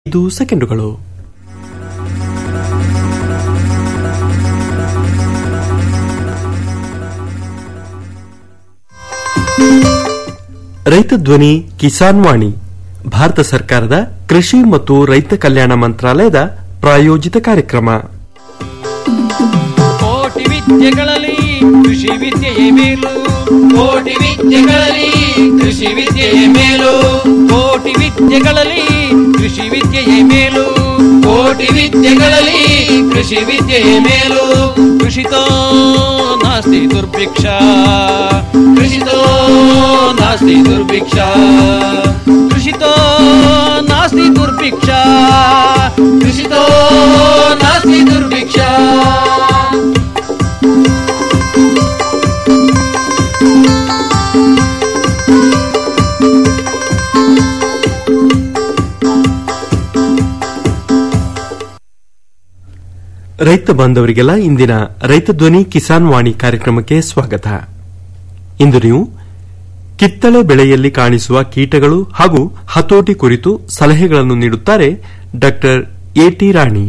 ಐದು ಸೆಕೆಂಡುಗಳು ರೈತ ಧ್ವನಿ ಕಿಸಾನ್ ವಾಣಿ ಭಾರತ ಸರ್ಕಾರದ ಕೃಷಿ ಮತ್ತು ರೈತ ಕಲ್ಯಾಣ ಮಂತ್ರಾಲಯದ ಪ್ರಾಯೋಜಿತ ಕಾರ್ಯಕ್ರಮ ಕೋಟಿ ವಿದ್ಯೆಗಳಲ್ಲಿ ಕೃಷಿ ವಿದ್ಯೆಯೇ ಮೇಲು ಕೋಟಿ ವಿದ್ಯೆಗಳಲ್ಲಿ ಕೃಷಿ ವಿದ್ಯೆಯೇ ಮೇಲು ಕೋಟಿ ವಿದ್ಯೆಗಳಲ್ಲಿ ಕೃಷಿ ವಿದ್ಯೆಯೇ ಮೇಲು ಕೋಟಿ ವಿದ್ಯೆಗಳಲ್ಲಿ ಕೃಷಿ ವಿದ್ಯೆಯೇ ಮೇಲು ಕೃಷಿತೋ ನಾಸ್ತಿ ದುರ್ಭಿಕ್ಷ ಕೃಷಿತೋ ನಾಸ್ತಿ ದುರ್ಭಿಕ್ಷ ಕೃಷಿತೋ ನಾಸ್ತಿ ದುರ್ಭಿಕ್ಷ ಕೃಷಿತೋ ನಾಸ್ತಿ ದುರ್ಭಿಕ್ಷ ರೈತ ಬಾಂಧವರಿಗೆಲ್ಲ ಇಂದಿನ ರೈತ ಧ್ವನಿ ಕಿಸಾನ್ ವಾಣಿ ಕಾರ್ಯಕ್ರಮಕ್ಕೆ ಸ್ವಾಗತ ಇಂದು ನೀವು ಕಿತ್ತಳೆ ಬೆಳೆಯಲ್ಲಿ ಕಾಣಿಸುವ ಕೀಟಗಳು ಹಾಗೂ ಹತೋಟಿ ಕುರಿತು ಸಲಹೆಗಳನ್ನು ನೀಡುತ್ತಾರೆ ಡಾಕ್ಟರ್ ಎಟಿ ರಾಣಿ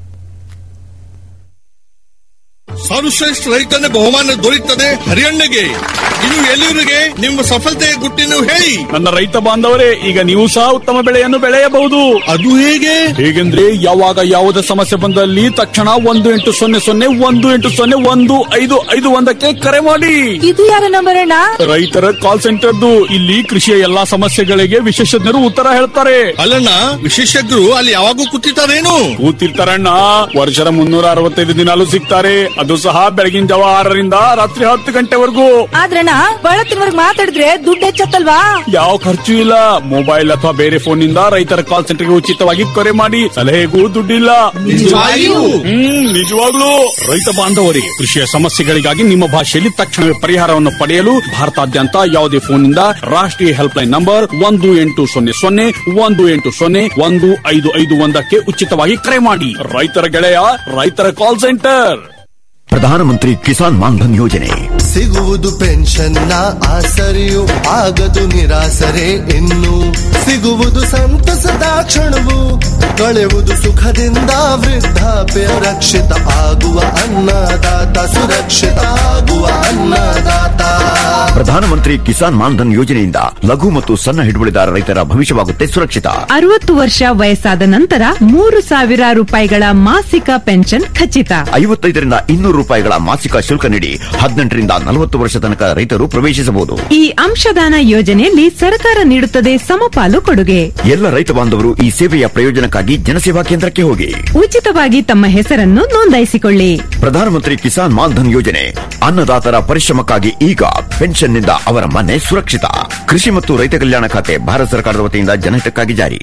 ಸರ್ವಶ್ರೇಷ್ಠ ರೈತನ ಬಹುಮಾನ ದೊರೆಯುತ್ತದೆ ಹರಿಯಣ್ಣಗೆ ಇನ್ನು ಎಲ್ಲರಿಗೆ ನಿಮ್ಮ ಸಫಲತೆಯ ಗುಟ್ಟಿನ ಹೇಳಿ ನನ್ನ ರೈತ ಬಾಂಧವರೇ ಈಗ ನೀವು ಸಹ ಉತ್ತಮ ಬೆಳೆಯನ್ನು ಬೆಳೆಯಬಹುದು ಅದು ಹೇಗೆ ಹೇಗೆಂದ್ರೆ ಯಾವಾಗ ಯಾವುದೇ ಸಮಸ್ಯೆ ಬಂದಲ್ಲಿ ತಕ್ಷಣ ಒಂದು ಎಂಟು ಸೊನ್ನೆ ಸೊನ್ನೆ ಒಂದು ಎಂಟು ಸೊನ್ನೆ ಒಂದು ಐದು ಐದು ಒಂದಕ್ಕೆ ಕರೆ ಮಾಡಿ ಇದು ಯಾರ ನಂಬರ್ ಅಣ್ಣ ರೈತರ ಕಾಲ್ ಸೆಂಟರ್ದು ಇಲ್ಲಿ ಕೃಷಿಯ ಎಲ್ಲಾ ಸಮಸ್ಯೆಗಳಿಗೆ ವಿಶೇಷಜ್ಞರು ಉತ್ತರ ಹೇಳ್ತಾರೆ ಅಲ್ಲಣ್ಣ ವಿಶೇಷಜ್ಞರು ಅಲ್ಲಿ ಯಾವಾಗೂ ಕೂತಿರ್ತಾರೇನು ಕೂತಿರ್ತಾರಣ್ಣ ವರ್ಷದ ಮುನ್ನೂರ ಅರವತ್ತೈದು ದಿನಾಲು ಸಿಗ್ತಾರೆ ಅದು ಸಹ ಬೆಳಗಿನ ಜಾವ ಆರರಿಂದ ರಾತ್ರಿ ಹತ್ತು ಗಂಟೆವರೆಗೂ ಆದ್ರಣ್ಣ ಬಳತ್ತಿನವರ್ಗ್ ಮಾತಾಡಿದ್ರೆ ದುಡ್ಡು ಹೆಚ್ಚತ್ತಲ್ವಾ ಯಾವ ಖರ್ಚು ಇಲ್ಲ ಮೊಬೈಲ್ ಅಥವಾ ಬೇರೆ ಫೋನ್ ನಿಂದ ರೈತರ ಕಾಲ್ ಸೆಂಟರ್ಗೆ ಉಚಿತವಾಗಿ ಕರೆ ಮಾಡಿ ಸಲಹೆಗೂ ದುಡ್ಡಿಲ್ಲ ನಿಜವಾಗಿಯೂ? ಹ್ಮ್ ನಿಜವಾಗ್ಲೂ ರೈತ ಬಾಂಧವರೇ ಕೃಷಿಯ ಸಮಸ್ಯೆಗಳಿಗಾಗಿ ನಿಮ್ಮ ಭಾಷೆಯಲ್ಲಿ ತಕ್ಷಣವೇ ಪರಿಹಾರವನ್ನು ಪಡೆಯಲು ಭಾರತಾದ್ಯಂತ ಯಾವುದೇ ಫೋನ್ ನಿಂದ ರಾಷ್ಟ್ರೀಯ ಹೆಲ್ಪ್ ಲೈನ್ ನಂಬರ್ ಒಂದು ಎಂಟು ಸೊನ್ನೆ ಸೊನ್ನೆ ಒಂದು ಎಂಟು ಸೊನ್ನೆ ಒಂದು ಐದು ಐದು ಒಂದಕ್ಕೆ ಉಚಿತವಾಗಿ ಕರೆ ಮಾಡಿ ರೈತರ ಗೆಳೆಯ ರೈತರ ಕಾಲ್ ಸೆಂಟರ್ ಪ್ರಧಾನಮಂತ್ರಿ ಕಿಸಾನ್ ಮಾನ್ಧನ್ ಯೋಜನೆ ಸಿಗುವುದು ಪೆನ್ಷನ್ನ ಆಸರೆಯು ಆಗದು ನಿರಾಸರೆ ಇನ್ನು ಸಿಗುವುದು ಸಂತಸದ ಕ್ಷಣವು ಕಳೆಯುವುದು ಸುಖದಿಂದ ವೃದ್ಧಾಪ್ಯ ರಕ್ಷಿತ ಆಗುವ ಅನ್ನದಾತ ಸುರಕ್ಷಿತ ಆಗುವ ಅನ್ನದಾತ ಪ್ರಧಾನಮಂತ್ರಿ ಕಿಸಾನ್ ಮಾನ್ಧನ್ ಯೋಜನೆಯಿಂದ ಲಘು ಮತ್ತು ಸಣ್ಣ ಹಿಡುವಳಿದಾರ ರೈತರ ಭವಿಷ್ಯವಾಗುತ್ತೆ ಸುರಕ್ಷಿತ ಅರವತ್ತು ವರ್ಷ ವಯಸ್ಸಾದ ನಂತರ ಮೂರು ಸಾವಿರ ರೂಪಾಯಿಗಳ ಮಾಸಿಕ ಪೆನ್ಷನ್ ಖಚಿತ ಐವತ್ತೈದರಿಂದ ಇನ್ನೂರು ರೂಪಾಯಿಗಳ ಮಾಸಿಕ ಶುಲ್ಕ ನೀಡಿ ಹದಿನೆಂಟರಿಂದ ನಲವತ್ತು ವರ್ಷ ತನಕ ರೈತರು ಪ್ರವೇಶಿಸಬಹುದು ಈ ಅಂಶದಾನ ಯೋಜನೆಯಲ್ಲಿ ಸರ್ಕಾರ ನೀಡುತ್ತದೆ ಸಮಪಾಲು ಕೊಡುಗೆ ಎಲ್ಲ ರೈತ ಬಾಂಧವರು ಈ ಸೇವೆಯ ಪ್ರಯೋಜನಕ್ಕಾಗಿ ಜನಸೇವಾ ಕೇಂದ್ರಕ್ಕೆ ಹೋಗಿ ಉಚಿತವಾಗಿ ತಮ್ಮ ಹೆಸರನ್ನು ನೋಂದಾಯಿಸಿಕೊಳ್ಳಿ ಪ್ರಧಾನಮಂತ್ರಿ ಕಿಸಾನ್ ಮಾನ್ಧನ್ ಯೋಜನೆ ಅನ್ನದಾತರ ಪರಿಶ್ರಮಕ್ಕಾಗಿ ಈಗ ಪೆನ್ಷನ್ನಿಂದ ಅವರ ಮನೆ ಸುರಕ್ಷಿತ ಕೃಷಿ ಮತ್ತು ರೈತ ಕಲ್ಯಾಣ ಖಾತೆ ಭಾರತ ಸರ್ಕಾರದ ವತಿಯಿಂದ ಜನಹಿತಕ್ಕಾಗಿ ಜಾರಿ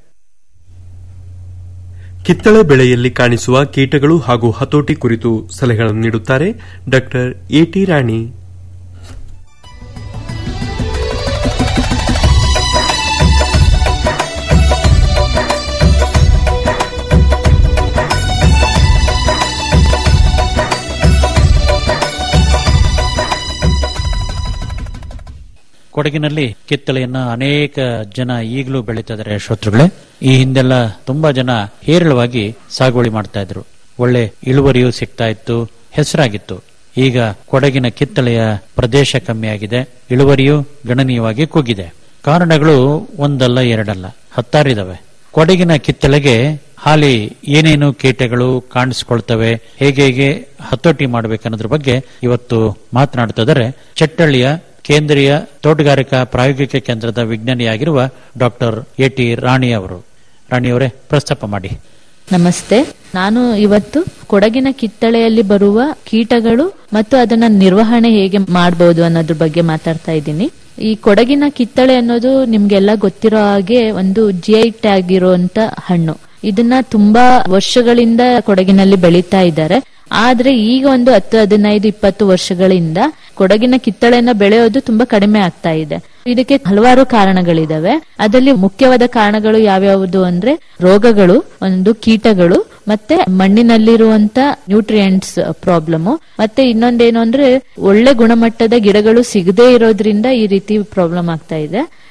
ಕಿತ್ತಳೆ ಬೆಳೆಯಲ್ಲಿ ಕಾಣಿಸುವ ಕೀಟಗಳು ಹಾಗೂ ಹತೋಟಿ ಕುರಿತು ಸಲಹೆಗಳನ್ನು ನೀಡುತ್ತಾರೆ ಡಾಕ್ಟರ್ ಎಟಿ ರಾಣಿ ಕೊಡಗಿನಲ್ಲಿ ಕಿತ್ತಳೆಯನ್ನ ಅನೇಕ ಜನ ಈಗಲೂ ಬೆಳೀತಿದ್ದಾರೆ ಶ್ರೋತೃಗಳೇ ಈ ಹಿಂದೆಲ್ಲ ತುಂಬಾ ಜನ ಹೇರಳವಾಗಿ ಸಾಗುವಳಿ ಮಾಡ್ತಾ ಇದ್ರು ಒಳ್ಳೆ ಇಳುವರಿಯೂ ಸಿಗ್ತಾ ಇತ್ತು ಹೆಸರಾಗಿತ್ತು ಈಗ ಕೊಡಗಿನ ಕಿತ್ತಳೆಯ ಪ್ರದೇಶ ಕಮ್ಮಿಯಾಗಿದೆ ಇಳುವರಿಯೂ ಗಣನೀಯವಾಗಿ ಕುಗ್ಗಿದೆ ಕಾರಣಗಳು ಒಂದಲ್ಲ ಎರಡಲ್ಲ ಹತ್ತಾರಿದಾವೆ ಕೊಡಗಿನ ಕಿತ್ತಳೆಗೆ ಹಾಲಿ ಏನೇನು ಕೀಟಗಳು ಕಾಣಿಸ್ಕೊಳ್ತವೆ ಹೇಗೆ ಹೇಗೆ ಹತೋಟಿ ಮಾಡಬೇಕನ್ನೋದ್ರ ಬಗ್ಗೆ ಇವತ್ತು ಮಾತನಾಡ್ತಿದ್ದಾರೆ ಚಟ್ಟಳ್ಳಿಯ ಕೇಂದ್ರೀಯ ತೋಟಗಾರಿಕಾ ಪ್ರಾಯೋಗಿಕ ಕೇಂದ್ರದ ವಿಜ್ಞಾನಿಯಾಗಿರುವ ಡಾಕ್ಟರ್ ಎ ಟಿ ರಾಣಿ ಅವರು ರಾಣಿಯವರೇ ಪ್ರಸ್ತಾಪ ಮಾಡಿ ನಮಸ್ತೆ ನಾನು ಇವತ್ತು ಕೊಡಗಿನ ಕಿತ್ತಳೆಯಲ್ಲಿ ಬರುವ ಕೀಟಗಳು ಮತ್ತು ಅದನ್ನ ನಿರ್ವಹಣೆ ಹೇಗೆ ಮಾಡಬಹುದು ಅನ್ನೋದ್ರ ಬಗ್ಗೆ ಮಾತಾಡ್ತಾ ಇದ್ದೀನಿ ಈ ಕೊಡಗಿನ ಕಿತ್ತಳೆ ಅನ್ನೋದು ನಿಮ್ಗೆಲ್ಲ ಗೊತ್ತಿರೋ ಹಾಗೆ ಒಂದು ಜಿಐ ಟ್ಯಾಗ್ ಇರುವಂತ ಹಣ್ಣು ಇದನ್ನ ತುಂಬಾ ವರ್ಷಗಳಿಂದ ಕೊಡಗಿನಲ್ಲಿ ಬೆಳೀತಾ ಇದ್ದಾರೆ ಆದ್ರೆ ಈಗ ಒಂದು ಹತ್ತು ಹದಿನೈದು ಇಪ್ಪತ್ತು ವರ್ಷಗಳಿಂದ ಕೊಡಗಿನ ಕಿತ್ತಳೆನ ಬೆಳೆಯೋದು ತುಂಬಾ ಕಡಿಮೆ ಆಗ್ತಾ ಇದೆ ಇದಕ್ಕೆ ಹಲವಾರು ಕಾರಣಗಳಿದಾವೆ ಅದರಲ್ಲಿ ಮುಖ್ಯವಾದ ಕಾರಣಗಳು ಯಾವ್ಯಾವುದು ಅಂದ್ರೆ ರೋಗಗಳು ಒಂದು ಕೀಟಗಳು ಮತ್ತೆ ಮಣ್ಣಿನಲ್ಲಿರುವಂತ ನ್ಯೂಟ್ರಿಯೆಂಟ್ಸ್ ಪ್ರಾಬ್ಲಮ್ ಮತ್ತೆ ಇನ್ನೊಂದೇನು ಅಂದ್ರೆ ಒಳ್ಳೆ ಗುಣಮಟ್ಟದ ಗಿಡಗಳು ಸಿಗದೇ ಇರೋದ್ರಿಂದ ಈ ರೀತಿ ಪ್ರಾಬ್ಲಮ್ ಆಗ್ತಾ ಇದೆ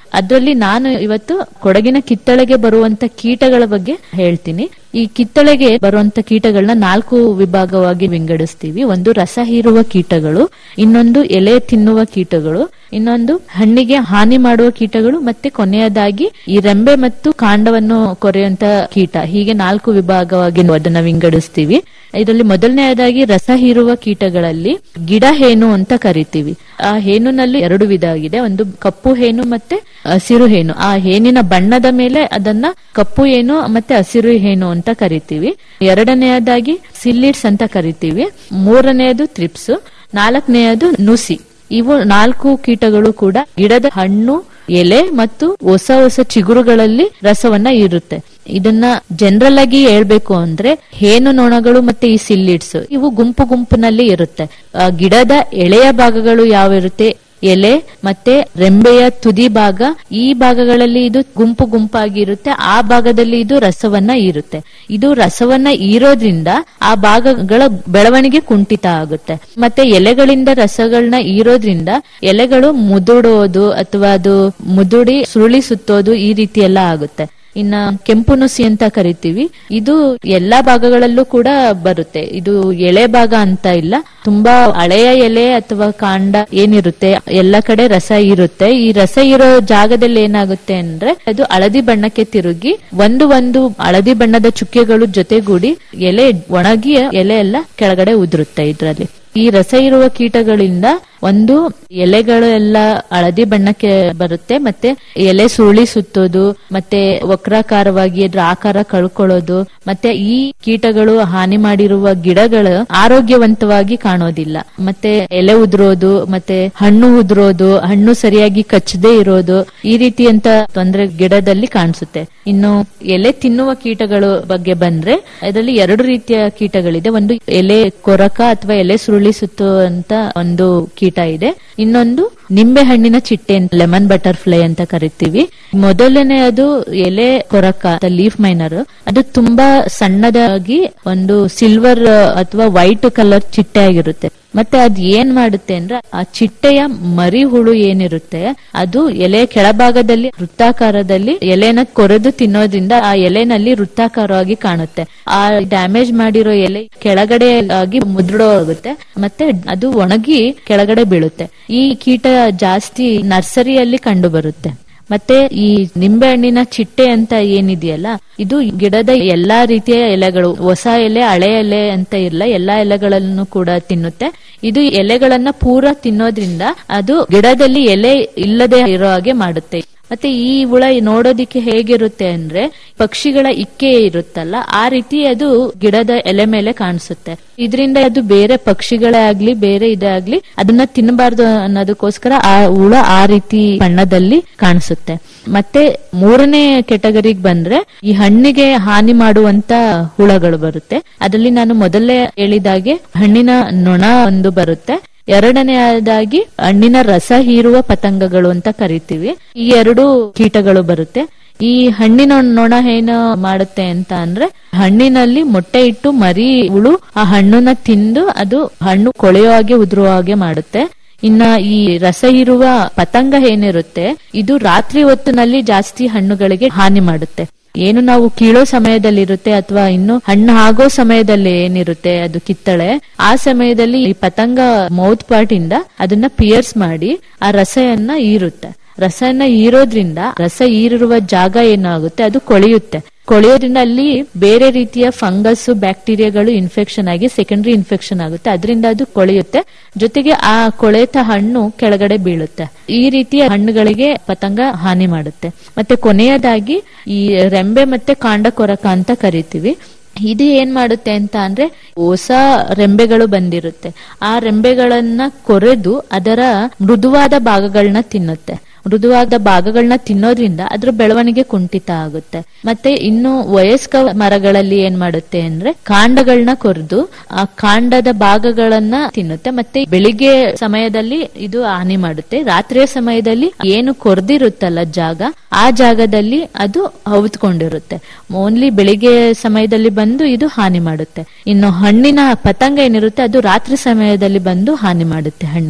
ಅದರಲ್ಲಿ ನಾನು ಇವತ್ತು ಕೊಡಗಿನ ಕಿತ್ತಳೆಗೆ ಬರುವಂತ ಕೀಟಗಳ ಬಗ್ಗೆ ಹೇಳ್ತೀನಿ ಈ ಕಿತ್ತಳೆಗೆ ಬರುವಂತ ಕೀಟಗಳನ್ನ ನಾಲ್ಕು ವಿಭಾಗವಾಗಿ ವಿಂಗಡಿಸ್ತೀವಿ ಒಂದು ರಸ ಹೀರುವ ಕೀಟಗಳು ಇನ್ನೊಂದು ಎಲೆ ತಿನ್ನುವ ಕೀಟಗಳು ಇನ್ನೊಂದು ಹಣ್ಣಿಗೆ ಹಾನಿ ಮಾಡುವ ಕೀಟಗಳು ಮತ್ತೆ ಕೊನೆಯದಾಗಿ ಈ ರೆಂಬೆ ಮತ್ತು ಕಾಂಡವನ್ನು ಕೊರೆಯುವಂತ ಕೀಟ ಹೀಗೆ ನಾಲ್ಕು ವಿಭಾಗವಾಗಿ ಅದನ್ನ ವಿಂಗಡಿಸ್ತೀವಿ ಇದರಲ್ಲಿ ಮೊದಲನೆಯದಾಗಿ ರಸ ಹೀರುವ ಕೀಟಗಳಲ್ಲಿ ಗಿಡ ಹೇನು ಅಂತ ಕರಿತೀವಿ ಆ ಹೇನುನಲ್ಲಿ ಎರಡು ವಿಧ ಆಗಿದೆ ಒಂದು ಕಪ್ಪು ಹೇನು ಮತ್ತೆ ಹಸಿರು ಹೇನು ಆ ಹೇನಿನ ಬಣ್ಣದ ಮೇಲೆ ಅದನ್ನ ಕಪ್ಪು ಹೇನು ಮತ್ತೆ ಹಸಿರು ಹೇನು ಅಂತ ಕರಿತೀವಿ ಎರಡನೆಯದಾಗಿ ಸಿಲ್ಲಿಡ್ಸ್ ಅಂತ ಕರಿತೀವಿ ಮೂರನೆಯದು ತ್ರಿಪ್ಸ್ ನಾಲ್ಕನೆಯದು ನುಸಿ ಇವು ನಾಲ್ಕು ಕೀಟಗಳು ಕೂಡ ಗಿಡದ ಹಣ್ಣು ಎಲೆ ಮತ್ತು ಹೊಸ ಹೊಸ ಚಿಗುರುಗಳಲ್ಲಿ ರಸವನ್ನ ಇರುತ್ತೆ ಇದನ್ನ ಜನರಲ್ ಆಗಿ ಹೇಳ್ಬೇಕು ಅಂದ್ರೆ ಹೇನು ನೊಣಗಳು ಮತ್ತೆ ಈ ಸಿಲ್ಲಿಡ್ಸ್ ಇವು ಗುಂಪು ಗುಂಪಿನಲ್ಲಿ ಇರುತ್ತೆ ಆ ಗಿಡದ ಎಳೆಯ ಭಾಗಗಳು ಯಾವ ಇರುತ್ತೆ ಎಲೆ ಮತ್ತೆ ರೆಂಬೆಯ ತುದಿ ಭಾಗ ಈ ಭಾಗಗಳಲ್ಲಿ ಇದು ಗುಂಪು ಗುಂಪಾಗಿರುತ್ತೆ ಆ ಭಾಗದಲ್ಲಿ ಇದು ರಸವನ್ನ ಇರುತ್ತೆ ಇದು ರಸವನ್ನ ಈರೋದ್ರಿಂದ ಆ ಭಾಗಗಳ ಬೆಳವಣಿಗೆ ಕುಂಠಿತ ಆಗುತ್ತೆ ಮತ್ತೆ ಎಲೆಗಳಿಂದ ರಸಗಳನ್ನ ಈರೋದ್ರಿಂದ ಎಲೆಗಳು ಮುದುಡೋದು ಅಥವಾ ಅದು ಮುದುಡಿ ಸುರುಳಿ ಸುತ್ತೋದು ಈ ರೀತಿ ಎಲ್ಲ ಆಗುತ್ತೆ ಇನ್ನ ಕೆಂಪು ನುಸಿ ಅಂತ ಕರಿತೀವಿ ಇದು ಎಲ್ಲಾ ಭಾಗಗಳಲ್ಲೂ ಕೂಡ ಬರುತ್ತೆ ಇದು ಎಳೆ ಭಾಗ ಅಂತ ಇಲ್ಲ ತುಂಬಾ ಹಳೆಯ ಎಲೆ ಅಥವಾ ಕಾಂಡ ಏನಿರುತ್ತೆ ಎಲ್ಲ ಕಡೆ ರಸ ಇರುತ್ತೆ ಈ ರಸ ಇರೋ ಜಾಗದಲ್ಲಿ ಏನಾಗುತ್ತೆ ಅಂದ್ರೆ ಅದು ಹಳದಿ ಬಣ್ಣಕ್ಕೆ ತಿರುಗಿ ಒಂದು ಒಂದು ಹಳದಿ ಬಣ್ಣದ ಚುಕ್ಕೆಗಳು ಜೊತೆಗೂಡಿ ಎಲೆ ಒಣಗಿ ಎಲೆ ಎಲ್ಲ ಕೆಳಗಡೆ ಉದುರುತ್ತೆ ಇದ್ರಲ್ಲಿ ಈ ರಸ ಇರುವ ಕೀಟಗಳಿಂದ ಒಂದು ಎಲೆಗಳು ಎಲ್ಲ ಹಳದಿ ಬಣ್ಣಕ್ಕೆ ಬರುತ್ತೆ ಮತ್ತೆ ಎಲೆ ಸುರುಳಿ ಸುತ್ತೋದು ಮತ್ತೆ ವಕ್ರಾಕಾರವಾಗಿ ಅದ್ರ ಆಕಾರ ಕಳ್ಕೊಳ್ಳೋದು ಮತ್ತೆ ಈ ಕೀಟಗಳು ಹಾನಿ ಮಾಡಿರುವ ಗಿಡಗಳು ಆರೋಗ್ಯವಂತವಾಗಿ ಕಾಣೋದಿಲ್ಲ ಮತ್ತೆ ಎಲೆ ಉದುರೋದು ಮತ್ತೆ ಹಣ್ಣು ಉದುರೋದು ಹಣ್ಣು ಸರಿಯಾಗಿ ಕಚ್ಚದೇ ಇರೋದು ಈ ರೀತಿಯಂತ ತೊಂದರೆ ಗಿಡದಲ್ಲಿ ಕಾಣಿಸುತ್ತೆ ಇನ್ನು ಎಲೆ ತಿನ್ನುವ ಕೀಟಗಳು ಬಗ್ಗೆ ಬಂದ್ರೆ ಅದರಲ್ಲಿ ಎರಡು ರೀತಿಯ ಕೀಟಗಳಿದೆ ಒಂದು ಎಲೆ ಕೊರಕ ಅಥವಾ ಎಲೆ ಸುರುಳಿ ಸುತ್ತುವಂತ ಒಂದು ಕೀಟ ಇದೆ ಇನ್ನೊಂದು ನಿಂಬೆ ಹಣ್ಣಿನ ಚಿಟ್ಟೆ ಲೆಮನ್ ಬಟರ್ಫ್ಲೈ ಅಂತ ಕರಿತೀವಿ ಮೊದಲನೇ ಅದು ಎಲೆ ಕೊರಕ ಲೀಫ್ ಮೈನರ್ ಅದು ತುಂಬಾ ಸಣ್ಣದಾಗಿ ಒಂದು ಸಿಲ್ವರ್ ಅಥವಾ ವೈಟ್ ಕಲರ್ ಚಿಟ್ಟೆ ಆಗಿರುತ್ತೆ ಮತ್ತೆ ಅದ್ ಏನ್ ಮಾಡುತ್ತೆ ಅಂದ್ರೆ ಆ ಚಿಟ್ಟೆಯ ಮರಿ ಹುಳು ಏನಿರುತ್ತೆ ಅದು ಎಲೆ ಕೆಳಭಾಗದಲ್ಲಿ ವೃತ್ತಾಕಾರದಲ್ಲಿ ಎಲೆನ ಕೊರೆದು ತಿನ್ನೋದ್ರಿಂದ ಆ ಎಲೆನಲ್ಲಿ ವೃತ್ತಾಕಾರವಾಗಿ ಕಾಣುತ್ತೆ ಆ ಡ್ಯಾಮೇಜ್ ಮಾಡಿರೋ ಎಲೆ ಕೆಳಗಡೆ ಆಗಿ ಮುದ್ರಡೋಗುತ್ತೆ ಮತ್ತೆ ಅದು ಒಣಗಿ ಕೆಳಗಡೆ ಬೀಳುತ್ತೆ ಈ ಕೀಟ ಜಾಸ್ತಿ ನರ್ಸರಿಯಲ್ಲಿ ಕಂಡು ಬರುತ್ತೆ ಮತ್ತೆ ಈ ನಿಂಬೆಹಣ್ಣಿನ ಚಿಟ್ಟೆ ಅಂತ ಏನಿದೆಯಲ್ಲ ಇದು ಗಿಡದ ಎಲ್ಲಾ ರೀತಿಯ ಎಲೆಗಳು ಹೊಸ ಎಲೆ ಹಳೆ ಎಲೆ ಅಂತ ಇಲ್ಲ ಎಲ್ಲಾ ಎಲೆಗಳನ್ನು ಕೂಡ ತಿನ್ನುತ್ತೆ ಇದು ಎಲೆಗಳನ್ನ ಪೂರ ತಿನ್ನೋದ್ರಿಂದ ಅದು ಗಿಡದಲ್ಲಿ ಎಲೆ ಇಲ್ಲದೆ ಇರೋ ಹಾಗೆ ಮಾಡುತ್ತೆ ಮತ್ತೆ ಈ ಹುಳ ನೋಡೋದಿಕ್ಕೆ ಹೇಗಿರುತ್ತೆ ಅಂದ್ರೆ ಪಕ್ಷಿಗಳ ಇಕ್ಕೆ ಇರುತ್ತಲ್ಲ ಆ ರೀತಿ ಅದು ಗಿಡದ ಎಲೆ ಮೇಲೆ ಕಾಣಿಸುತ್ತೆ ಇದರಿಂದ ಅದು ಬೇರೆ ಪಕ್ಷಿಗಳೇ ಆಗ್ಲಿ ಬೇರೆ ಇದೇ ಆಗ್ಲಿ ಅದನ್ನ ತಿನ್ನಬಾರ್ದು ಅನ್ನೋದಕ್ಕೋಸ್ಕರ ಆ ಹುಳ ಆ ರೀತಿ ಬಣ್ಣದಲ್ಲಿ ಕಾಣಿಸುತ್ತೆ ಮತ್ತೆ ಮೂರನೇ ಕೆಟಗರಿಗೆ ಬಂದ್ರೆ ಈ ಹಣ್ಣಿಗೆ ಹಾನಿ ಮಾಡುವಂತ ಹುಳಗಳು ಬರುತ್ತೆ ಅದರಲ್ಲಿ ನಾನು ಮೊದಲೇ ಹೇಳಿದಾಗೆ ಹಣ್ಣಿನ ನೊಣ ಒಂದು ಬರುತ್ತೆ ಎರಡನೆಯದಾಗಿ ಹಣ್ಣಿನ ರಸ ಹೀರುವ ಪತಂಗಗಳು ಅಂತ ಕರಿತೀವಿ ಈ ಎರಡು ಕೀಟಗಳು ಬರುತ್ತೆ ಈ ಹಣ್ಣಿನ ನೊಣ ಏನು ಮಾಡುತ್ತೆ ಅಂತ ಅಂದ್ರೆ ಹಣ್ಣಿನಲ್ಲಿ ಮೊಟ್ಟೆ ಇಟ್ಟು ಮರಿ ಹುಳು ಆ ಹಣ್ಣನ್ನ ತಿಂದು ಅದು ಹಣ್ಣು ಕೊಳೆಯೋ ಹಾಗೆ ಉದುರುವ ಹಾಗೆ ಮಾಡುತ್ತೆ ಇನ್ನ ಈ ರಸ ಇರುವ ಪತಂಗ ಏನಿರುತ್ತೆ ಇದು ರಾತ್ರಿ ಹೊತ್ತಿನಲ್ಲಿ ಜಾಸ್ತಿ ಹಣ್ಣುಗಳಿಗೆ ಹಾನಿ ಮಾಡುತ್ತೆ ಏನು ನಾವು ಕೀಳೋ ಸಮಯದಲ್ಲಿರುತ್ತೆ ಅಥವಾ ಇನ್ನು ಹಣ್ಣು ಆಗೋ ಸಮಯದಲ್ಲಿ ಏನಿರುತ್ತೆ ಅದು ಕಿತ್ತಳೆ ಆ ಸಮಯದಲ್ಲಿ ಈ ಪತಂಗ ಮೌತ್ ಪಾರ್ಟ್ ಇಂದ ಅದನ್ನ ಪಿಯರ್ಸ್ ಮಾಡಿ ಆ ರಸಯನ್ನ ಈರುತ್ತೆ ರಸನ ಈರೋದ್ರಿಂದ ರಸ ಈರಿರುವ ಜಾಗ ಏನಾಗುತ್ತೆ ಅದು ಕೊಳೆಯುತ್ತೆ ಕೊಳೆಯೋದ್ರಿಂದ ಅಲ್ಲಿ ಬೇರೆ ರೀತಿಯ ಫಂಗಸ್ ಬ್ಯಾಕ್ಟೀರಿಯಾಗಳು ಇನ್ಫೆಕ್ಷನ್ ಆಗಿ ಸೆಕೆಂಡರಿ ಇನ್ಫೆಕ್ಷನ್ ಆಗುತ್ತೆ ಅದರಿಂದ ಅದು ಕೊಳೆಯುತ್ತೆ ಜೊತೆಗೆ ಆ ಕೊಳೆತ ಹಣ್ಣು ಕೆಳಗಡೆ ಬೀಳುತ್ತೆ ಈ ರೀತಿಯ ಹಣ್ಣುಗಳಿಗೆ ಪತಂಗ ಹಾನಿ ಮಾಡುತ್ತೆ ಮತ್ತೆ ಕೊನೆಯದಾಗಿ ಈ ರೆಂಬೆ ಮತ್ತೆ ಕಾಂಡ ಕೊರಕ ಅಂತ ಕರಿತೀವಿ ಇದು ಏನ್ ಮಾಡುತ್ತೆ ಅಂತ ಅಂದ್ರೆ ಹೊಸ ರೆಂಬೆಗಳು ಬಂದಿರುತ್ತೆ ಆ ರೆಂಬೆಗಳನ್ನ ಕೊರೆದು ಅದರ ಮೃದುವಾದ ಭಾಗಗಳನ್ನ ತಿನ್ನುತ್ತೆ ಮೃದುವಾದ ಭಾಗಗಳನ್ನ ತಿನ್ನೋದ್ರಿಂದ ಅದ್ರ ಬೆಳವಣಿಗೆ ಕುಂಠಿತ ಆಗುತ್ತೆ ಮತ್ತೆ ಇನ್ನು ವಯಸ್ಕ ಮರಗಳಲ್ಲಿ ಏನ್ ಮಾಡುತ್ತೆ ಅಂದ್ರೆ ಕಾಂಡಗಳನ್ನ ಕೊರೆದು ಆ ಕಾಂಡದ ಭಾಗಗಳನ್ನ ತಿನ್ನುತ್ತೆ ಮತ್ತೆ ಬೆಳಿಗ್ಗೆ ಸಮಯದಲ್ಲಿ ಇದು ಹಾನಿ ಮಾಡುತ್ತೆ ರಾತ್ರಿಯ ಸಮಯದಲ್ಲಿ ಏನು ಕೊರ್ದಿರುತ್ತಲ್ಲ ಜಾಗ ಆ ಜಾಗದಲ್ಲಿ ಅದು ಹೌತ್ಕೊಂಡಿರುತ್ತೆ ಓನ್ಲಿ ಬೆಳಿಗ್ಗೆ ಸಮಯದಲ್ಲಿ ಬಂದು ಇದು ಹಾನಿ ಮಾಡುತ್ತೆ ಇನ್ನು ಹಣ್ಣಿನ ಪತಂಗ ಏನಿರುತ್ತೆ ಅದು ರಾತ್ರಿ ಸಮಯದಲ್ಲಿ ಬಂದು ಹಾನಿ ಮಾಡುತ್ತೆ ಹಣ್ಣಿಗೆ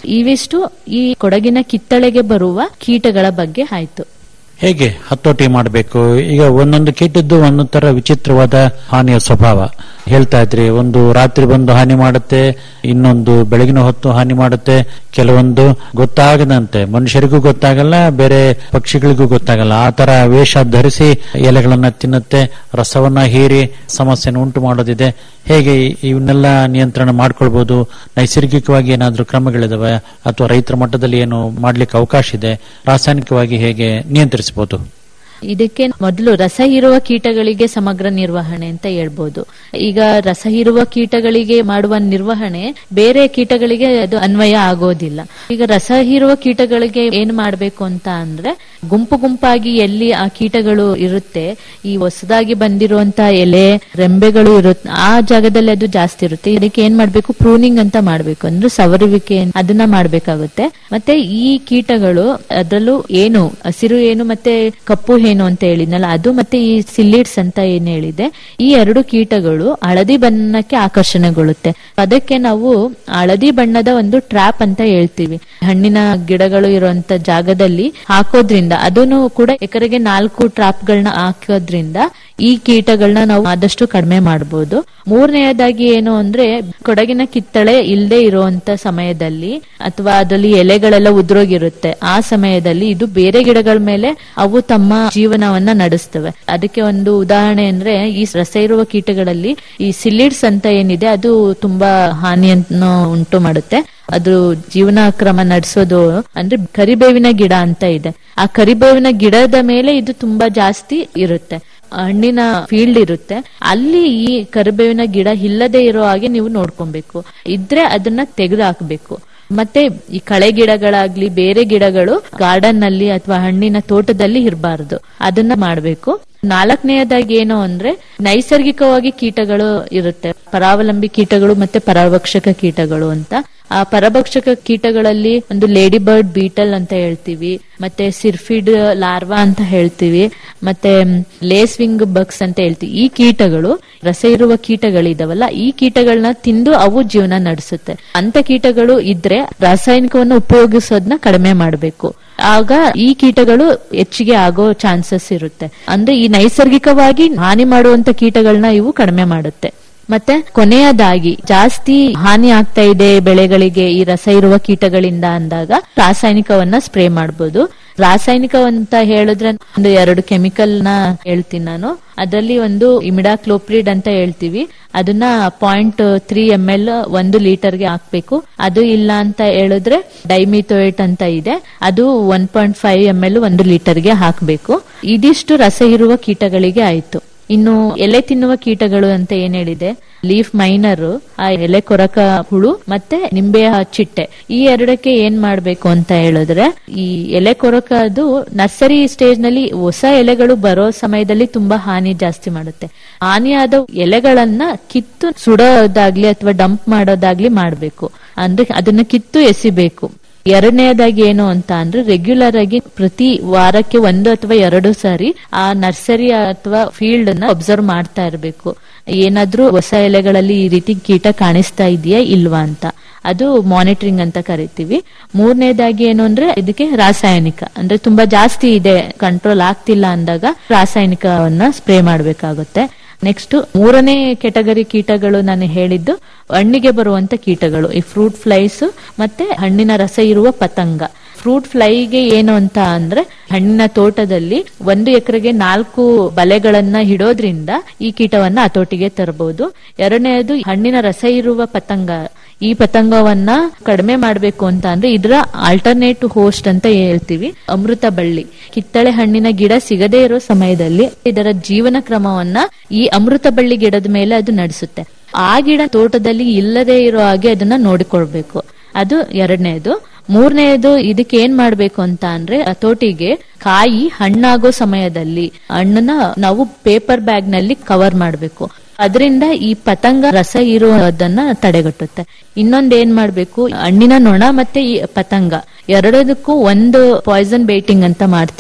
ಇವಿಷ್ಟು ಈ ಕೊಡಗಿನ ಕಿತ್ತಳೆಗೆ ಬರುವ ಕೀಟಗಳ ಬಗ್ಗೆ ಆಯ್ತು ಹೇಗೆ ಹತೋಟಿ ಮಾಡಬೇಕು ಈಗ ಒಂದೊಂದು ಕೀಟದ್ದು ಒಂದೊಂದು ತರ ವಿಚಿತ್ರವಾದ ಹಾನಿಯ ಸ್ವಭಾವ ಹೇಳ್ತಾ ಇದ್ರಿ ಒಂದು ರಾತ್ರಿ ಬಂದು ಹಾನಿ ಮಾಡುತ್ತೆ ಇನ್ನೊಂದು ಬೆಳಗಿನ ಹೊತ್ತು ಹಾನಿ ಮಾಡುತ್ತೆ ಕೆಲವೊಂದು ಗೊತ್ತಾಗದಂತೆ ಮನುಷ್ಯರಿಗೂ ಗೊತ್ತಾಗಲ್ಲ ಬೇರೆ ಪಕ್ಷಿಗಳಿಗೂ ಗೊತ್ತಾಗಲ್ಲ ಆ ತರ ವೇಷ ಧರಿಸಿ ಎಲೆಗಳನ್ನ ತಿನ್ನುತ್ತೆ ರಸವನ್ನ ಹೀರಿ ಸಮಸ್ಯೆನ ಉಂಟು ಮಾಡೋದಿದೆ ಹೇಗೆ ಇವನ್ನೆಲ್ಲ ನಿಯಂತ್ರಣ ಮಾಡ್ಕೊಳ್ಬಹುದು ನೈಸರ್ಗಿಕವಾಗಿ ಏನಾದ್ರೂ ಕ್ರಮಗಳಿದಾವೆ ಅಥವಾ ರೈತರ ಮಟ್ಟದಲ್ಲಿ ಏನು ಮಾಡ್ಲಿಕ್ಕೆ ಅವಕಾಶ ಇದೆ ರಾಸಾಯನಿಕವಾಗಿ ಹೇಗೆ ನಿಯಂತ್ರಿಸಬಹುದು ಇದಕ್ಕೆ ಮೊದಲು ರಸ ಹೀರುವ ಕೀಟಗಳಿಗೆ ಸಮಗ್ರ ನಿರ್ವಹಣೆ ಅಂತ ಹೇಳ್ಬೋದು ಈಗ ರಸ ಹೀರುವ ಕೀಟಗಳಿಗೆ ಮಾಡುವ ನಿರ್ವಹಣೆ ಬೇರೆ ಕೀಟಗಳಿಗೆ ಅದು ಅನ್ವಯ ಆಗೋದಿಲ್ಲ ಈಗ ರಸ ಹೀರುವ ಕೀಟಗಳಿಗೆ ಏನ್ ಮಾಡ್ಬೇಕು ಅಂತ ಅಂದ್ರೆ ಗುಂಪು ಗುಂಪಾಗಿ ಎಲ್ಲಿ ಆ ಕೀಟಗಳು ಇರುತ್ತೆ ಈ ಹೊಸದಾಗಿ ಬಂದಿರುವಂತ ಎಲೆ ರೆಂಬೆಗಳು ಇರುತ್ತೆ ಆ ಜಾಗದಲ್ಲಿ ಅದು ಜಾಸ್ತಿ ಇರುತ್ತೆ ಇದಕ್ಕೆ ಏನ್ ಮಾಡ್ಬೇಕು ಪ್ರೂನಿಂಗ್ ಅಂತ ಮಾಡ್ಬೇಕು ಅಂದ್ರೆ ಸವರುವಿಕೆ ಅದನ್ನ ಮಾಡ್ಬೇಕಾಗುತ್ತೆ ಮತ್ತೆ ಈ ಕೀಟಗಳು ಅದರಲ್ಲೂ ಏನು ಹಸಿರು ಏನು ಮತ್ತೆ ಕಪ್ಪು ಏನು ಅಂತ ಹೇಳಿದ್ನಲ್ಲ ಅದು ಮತ್ತೆ ಈ ಸಿಲ್ಲಿಡ್ಸ್ ಅಂತ ಏನ್ ಹೇಳಿದೆ ಈ ಎರಡು ಕೀಟಗಳು ಹಳದಿ ಬಣ್ಣಕ್ಕೆ ಆಕರ್ಷಣೆಗೊಳ್ಳುತ್ತೆ ಅದಕ್ಕೆ ನಾವು ಹಳದಿ ಬಣ್ಣದ ಒಂದು ಟ್ರ್ಯಾಪ್ ಅಂತ ಹೇಳ್ತೀವಿ ಹಣ್ಣಿನ ಗಿಡಗಳು ಇರುವಂತ ಜಾಗದಲ್ಲಿ ಹಾಕೋದ್ರಿಂದ ಅದನ್ನು ಕೂಡ ಎಕರೆಗೆ ನಾಲ್ಕು ಟ್ರಾಪ್ ಗಳನ್ನ ಹಾಕೋದ್ರಿಂದ ಈ ಕೀಟಗಳನ್ನ ನಾವು ಆದಷ್ಟು ಕಡಿಮೆ ಮಾಡಬಹುದು ಮೂರನೆಯದಾಗಿ ಏನು ಅಂದ್ರೆ ಕೊಡಗಿನ ಕಿತ್ತಳೆ ಇಲ್ಲದೆ ಇರುವಂತ ಸಮಯದಲ್ಲಿ ಅಥವಾ ಅದರಲ್ಲಿ ಎಲೆಗಳೆಲ್ಲ ಉದುರೋಗಿರುತ್ತೆ ಆ ಸಮಯದಲ್ಲಿ ಇದು ಬೇರೆ ಗಿಡಗಳ ಮೇಲೆ ಅವು ತಮ್ಮ ಜೀವನವನ್ನ ನಡೆಸ್ತವೆ ಅದಕ್ಕೆ ಒಂದು ಉದಾಹರಣೆ ಅಂದ್ರೆ ಈ ರಸ ಇರುವ ಕೀಟಗಳಲ್ಲಿ ಈ ಸಿಲಿಡ್ಸ್ ಅಂತ ಏನಿದೆ ಅದು ತುಂಬಾ ಹಾನಿಯನ್ನು ಉಂಟು ಮಾಡುತ್ತೆ ಅದು ಜೀವನ ಕ್ರಮ ನಡೆಸೋದು ಅಂದ್ರೆ ಕರಿಬೇವಿನ ಗಿಡ ಅಂತ ಇದೆ ಆ ಕರಿಬೇವಿನ ಗಿಡದ ಮೇಲೆ ಇದು ತುಂಬಾ ಜಾಸ್ತಿ ಇರುತ್ತೆ ಹಣ್ಣಿನ ಫೀಲ್ಡ್ ಇರುತ್ತೆ ಅಲ್ಲಿ ಈ ಕರಿಬೇವಿನ ಗಿಡ ಇಲ್ಲದೆ ಇರೋ ಹಾಗೆ ನೀವು ನೋಡ್ಕೊಬೇಕು ಇದ್ರೆ ಅದನ್ನ ತೆಗೆದು ಹಾಕ್ಬೇಕು ಮತ್ತೆ ಈ ಕಳೆ ಗಿಡಗಳಾಗ್ಲಿ ಬೇರೆ ಗಿಡಗಳು ಗಾರ್ಡನ್ ನಲ್ಲಿ ಅಥವಾ ಹಣ್ಣಿನ ತೋಟದಲ್ಲಿ ಇರಬಾರದು ಅದನ್ನ ಮಾಡ್ಬೇಕು ನಾಲ್ಕನೆಯದಾಗಿ ಏನು ಅಂದ್ರೆ ನೈಸರ್ಗಿಕವಾಗಿ ಕೀಟಗಳು ಇರುತ್ತೆ ಪರಾವಲಂಬಿ ಕೀಟಗಳು ಮತ್ತೆ ಪರಭಕ್ಷಕ ಕೀಟಗಳು ಅಂತ ಆ ಪರಭಕ್ಷಕ ಕೀಟಗಳಲ್ಲಿ ಒಂದು ಲೇಡಿ ಬರ್ಡ್ ಬೀಟಲ್ ಅಂತ ಹೇಳ್ತೀವಿ ಮತ್ತೆ ಸಿರ್ಫಿಡ್ ಲಾರ್ವಾ ಅಂತ ಹೇಳ್ತೀವಿ ಮತ್ತೆ ಲೇಸ್ ವಿಂಗ್ ಬಗ್ಸ್ ಅಂತ ಹೇಳ್ತೀವಿ ಈ ಕೀಟಗಳು ರಸ ಇರುವ ಕೀಟಗಳಿದಾವಲ್ಲ ಈ ಕೀಟಗಳನ್ನ ತಿಂದು ಅವು ಜೀವನ ನಡೆಸುತ್ತೆ ಅಂತ ಕೀಟಗಳು ಇದ್ರೆ ರಾಸಾಯನಿಕವನ್ನು ಉಪಯೋಗಿಸೋದನ್ನ ಕಡಿಮೆ ಮಾಡಬೇಕು ಆಗ ಈ ಕೀಟಗಳು ಹೆಚ್ಚಿಗೆ ಆಗೋ ಚಾನ್ಸಸ್ ಇರುತ್ತೆ ಅಂದ್ರೆ ಈ ನೈಸರ್ಗಿಕವಾಗಿ ಹಾನಿ ಮಾಡುವಂತ ಕೀಟಗಳನ್ನ ಇವು ಕಡಿಮೆ ಮಾಡುತ್ತೆ ಮತ್ತೆ ಕೊನೆಯದಾಗಿ ಜಾಸ್ತಿ ಹಾನಿ ಆಗ್ತಾ ಇದೆ ಬೆಳೆಗಳಿಗೆ ಈ ರಸ ಇರುವ ಕೀಟಗಳಿಂದ ಅಂದಾಗ ರಾಸಾಯನಿಕವನ್ನ ಸ್ಪ್ರೇ ಮಾಡಬಹುದು ರಾಸಾಯನಿಕ ಅಂತ ಹೇಳಿದ್ರೆ ಒಂದು ಎರಡು ಕೆಮಿಕಲ್ ನ ಹೇಳ್ತೀನಿ ನಾನು ಅದರಲ್ಲಿ ಒಂದು ಇಮಿಡಾಕ್ಲೋಪ್ರಿಡ್ ಅಂತ ಹೇಳ್ತೀವಿ ಅದನ್ನ ಪಾಯಿಂಟ್ ತ್ರೀ ಎಂ ಎಲ್ ಒಂದು ಲೀಟರ್ಗೆ ಹಾಕ್ಬೇಕು ಅದು ಇಲ್ಲ ಅಂತ ಹೇಳಿದ್ರೆ ಡೈಮಿಥೋಯೇಟ್ ಅಂತ ಇದೆ ಅದು one point five M L ಒಂದು ಲೀಟರ್ಗೆ ಹಾಕ್ಬೇಕು ಇದಿಷ್ಟು ರಸ ಇರುವ ಕೀಟಗಳಿಗೆ ಆಯ್ತು ಇನ್ನು ಎಲೆ ತಿನ್ನುವ ಕೀಟಗಳು ಅಂತ ಏನ್ ಹೇಳಿದೆ ಲೀಫ್ ಮೈನರ್ ಆ ಎಲೆ ಕೊರಕ ಹುಳು ಮತ್ತೆ ನಿಂಬೆಯ ಚಿಟ್ಟೆ ಈ ಎರಡಕ್ಕೆ ಏನ್ ಮಾಡ್ಬೇಕು ಅಂತ ಹೇಳಿದ್ರೆ ಈ ಎಲೆ ಕೊರಕದು ನರ್ಸರಿ ಸ್ಟೇಜ್ ನಲ್ಲಿ ಹೊಸ ಎಲೆಗಳು ಬರೋ ಸಮಯದಲ್ಲಿ ತುಂಬಾ ಹಾನಿ ಜಾಸ್ತಿ ಮಾಡುತ್ತೆ ಹಾನಿಯಾದ ಎಲೆಗಳನ್ನ ಕಿತ್ತು ಸುಡೋದಾಗ್ಲಿ ಅಥವಾ ಡಂಪ್ ಮಾಡೋದಾಗ್ಲಿ ಮಾಡ್ಬೇಕು ಅಂದ್ರೆ ಅದನ್ನ ಕಿತ್ತು ಎಸಿಬೇಕು ಎರಡನೆಯದಾಗಿ ಏನು ಅಂತ ಅಂದ್ರೆ ರೆಗ್ಯುಲರ್ ಆಗಿ ಪ್ರತಿ ವಾರಕ್ಕೆ ಒಂದು ಅಥವಾ ಎರಡು ಸಾರಿ ಆ ನರ್ಸರಿ ಅಥವಾ ಫೀಲ್ಡ್ ಅನ್ನ ಅಬ್ಸರ್ವ್ ಮಾಡ್ತಾ ಇರಬೇಕು ಏನಾದ್ರೂ ಹೊಸ ಎಲೆಗಳಲ್ಲಿ ಈ ರೀತಿ ಕೀಟ ಕಾಣಿಸ್ತಾ ಇದೆಯಾ ಇಲ್ವಾ ಅಂತ ಅದು ಮಾನಿಟರಿಂಗ್ ಅಂತ ಕರಿತೀವಿ ಮೂರನೇದಾಗಿ ಏನು ಅಂದ್ರೆ ಇದಕ್ಕೆ ರಾಸಾಯನಿಕ ಅಂದ್ರೆ ತುಂಬಾ ಜಾಸ್ತಿ ಇದೆ ಕಂಟ್ರೋಲ್ ಆಗ್ತಿಲ್ಲ ಅಂದಾಗ ರಾಸಾಯನಿಕವನ್ನ ಸ್ಪ್ರೇ ಮಾಡಬೇಕಾಗುತ್ತೆ ನೆಕ್ಸ್ಟ್ ಮೂರನೇ ಕೆಟಗರಿ ಕೀಟಗಳು ನಾನು ಹೇಳಿದ್ದು ಹಣ್ಣಿಗೆ ಬರುವಂತ ಕೀಟಗಳು ಈ ಫ್ರೂಟ್ ಫ್ಲೈಸ್ ಮತ್ತೆ ಹಣ್ಣಿನ ರಸ ಇರುವ ಪತಂಗ ಫ್ರೂಟ್ ಫ್ಲೈಗೆ ಏನು ಅಂತ ಅಂದ್ರೆ ಹಣ್ಣಿನ ತೋಟದಲ್ಲಿ ಒಂದು ಎಕರೆಗೆ ನಾಲ್ಕು ಬಲೆಗಳನ್ನ ಹಿಡೋದ್ರಿಂದ ಈ ಕೀಟವನ್ನ ಹತೋಟಿಗೆ ತರಬಹುದು ಎರಡನೆಯದು ಹಣ್ಣಿನ ರಸ ಇರುವ ಪತಂಗ ಈ ಪತಂಗವನ್ನ ಕಡಿಮೆ ಮಾಡಬೇಕು ಅಂತ ಅಂದ್ರೆ ಇದರ ಆಲ್ಟರ್ನೇಟ್ ಹೋಸ್ಟ್ ಅಂತ ಹೇಳ್ತೀವಿ ಅಮೃತ ಬಳ್ಳಿ ಕಿತ್ತಳೆ ಹಣ್ಣಿನ ಗಿಡ ಸಿಗದೇ ಇರೋ ಸಮಯದಲ್ಲಿ ಇದರ ಜೀವನ ಕ್ರಮವನ್ನ ಈ ಅಮೃತ ಬಳ್ಳಿ ಗಿಡದ ಮೇಲೆ ಅದು ನಡೆಸುತ್ತೆ ಆ ಗಿಡ ತೋಟದಲ್ಲಿ ಇಲ್ಲದೆ ಇರೋ ಹಾಗೆ ಅದನ್ನ ನೋಡಿಕೊಳ್ಬೇಕು ಅದು ಎರಡನೇದು ಮೂರನೆಯದು ಇದಕ್ಕೆ ಏನ್ ಮಾಡ್ಬೇಕು ಅಂತ ಅಂದ್ರೆ ತೋಟಿಗೆ ಕಾಯಿ ಹಣ್ಣಾಗೋ ಸಮಯದಲ್ಲಿ ಹಣ್ಣನ್ನ ನಾವು ಪೇಪರ್ ಬ್ಯಾಗ್ ನಲ್ಲಿ ಕವರ್ ಮಾಡಬೇಕು ಅದರಿಂದ ಈ ಪತಂಗ ರಸ ಇರುವುದನ್ನ ತಡೆಗಟ್ಟುತ್ತೆ ಇನ್ನೊಂದ್ ಏನ್ ಮಾಡ್ಬೇಕು ಹಣ್ಣಿನ ನೊಣ ಮತ್ತೆ ಈ ಪತಂಗ ಎರಡದಕ್ಕೂ ಒಂದು ಪಾಯ್ಸನ್ ಬೇಟಿಂಗ್ ಅಂತ ಮಾಡ್ತೀವಿ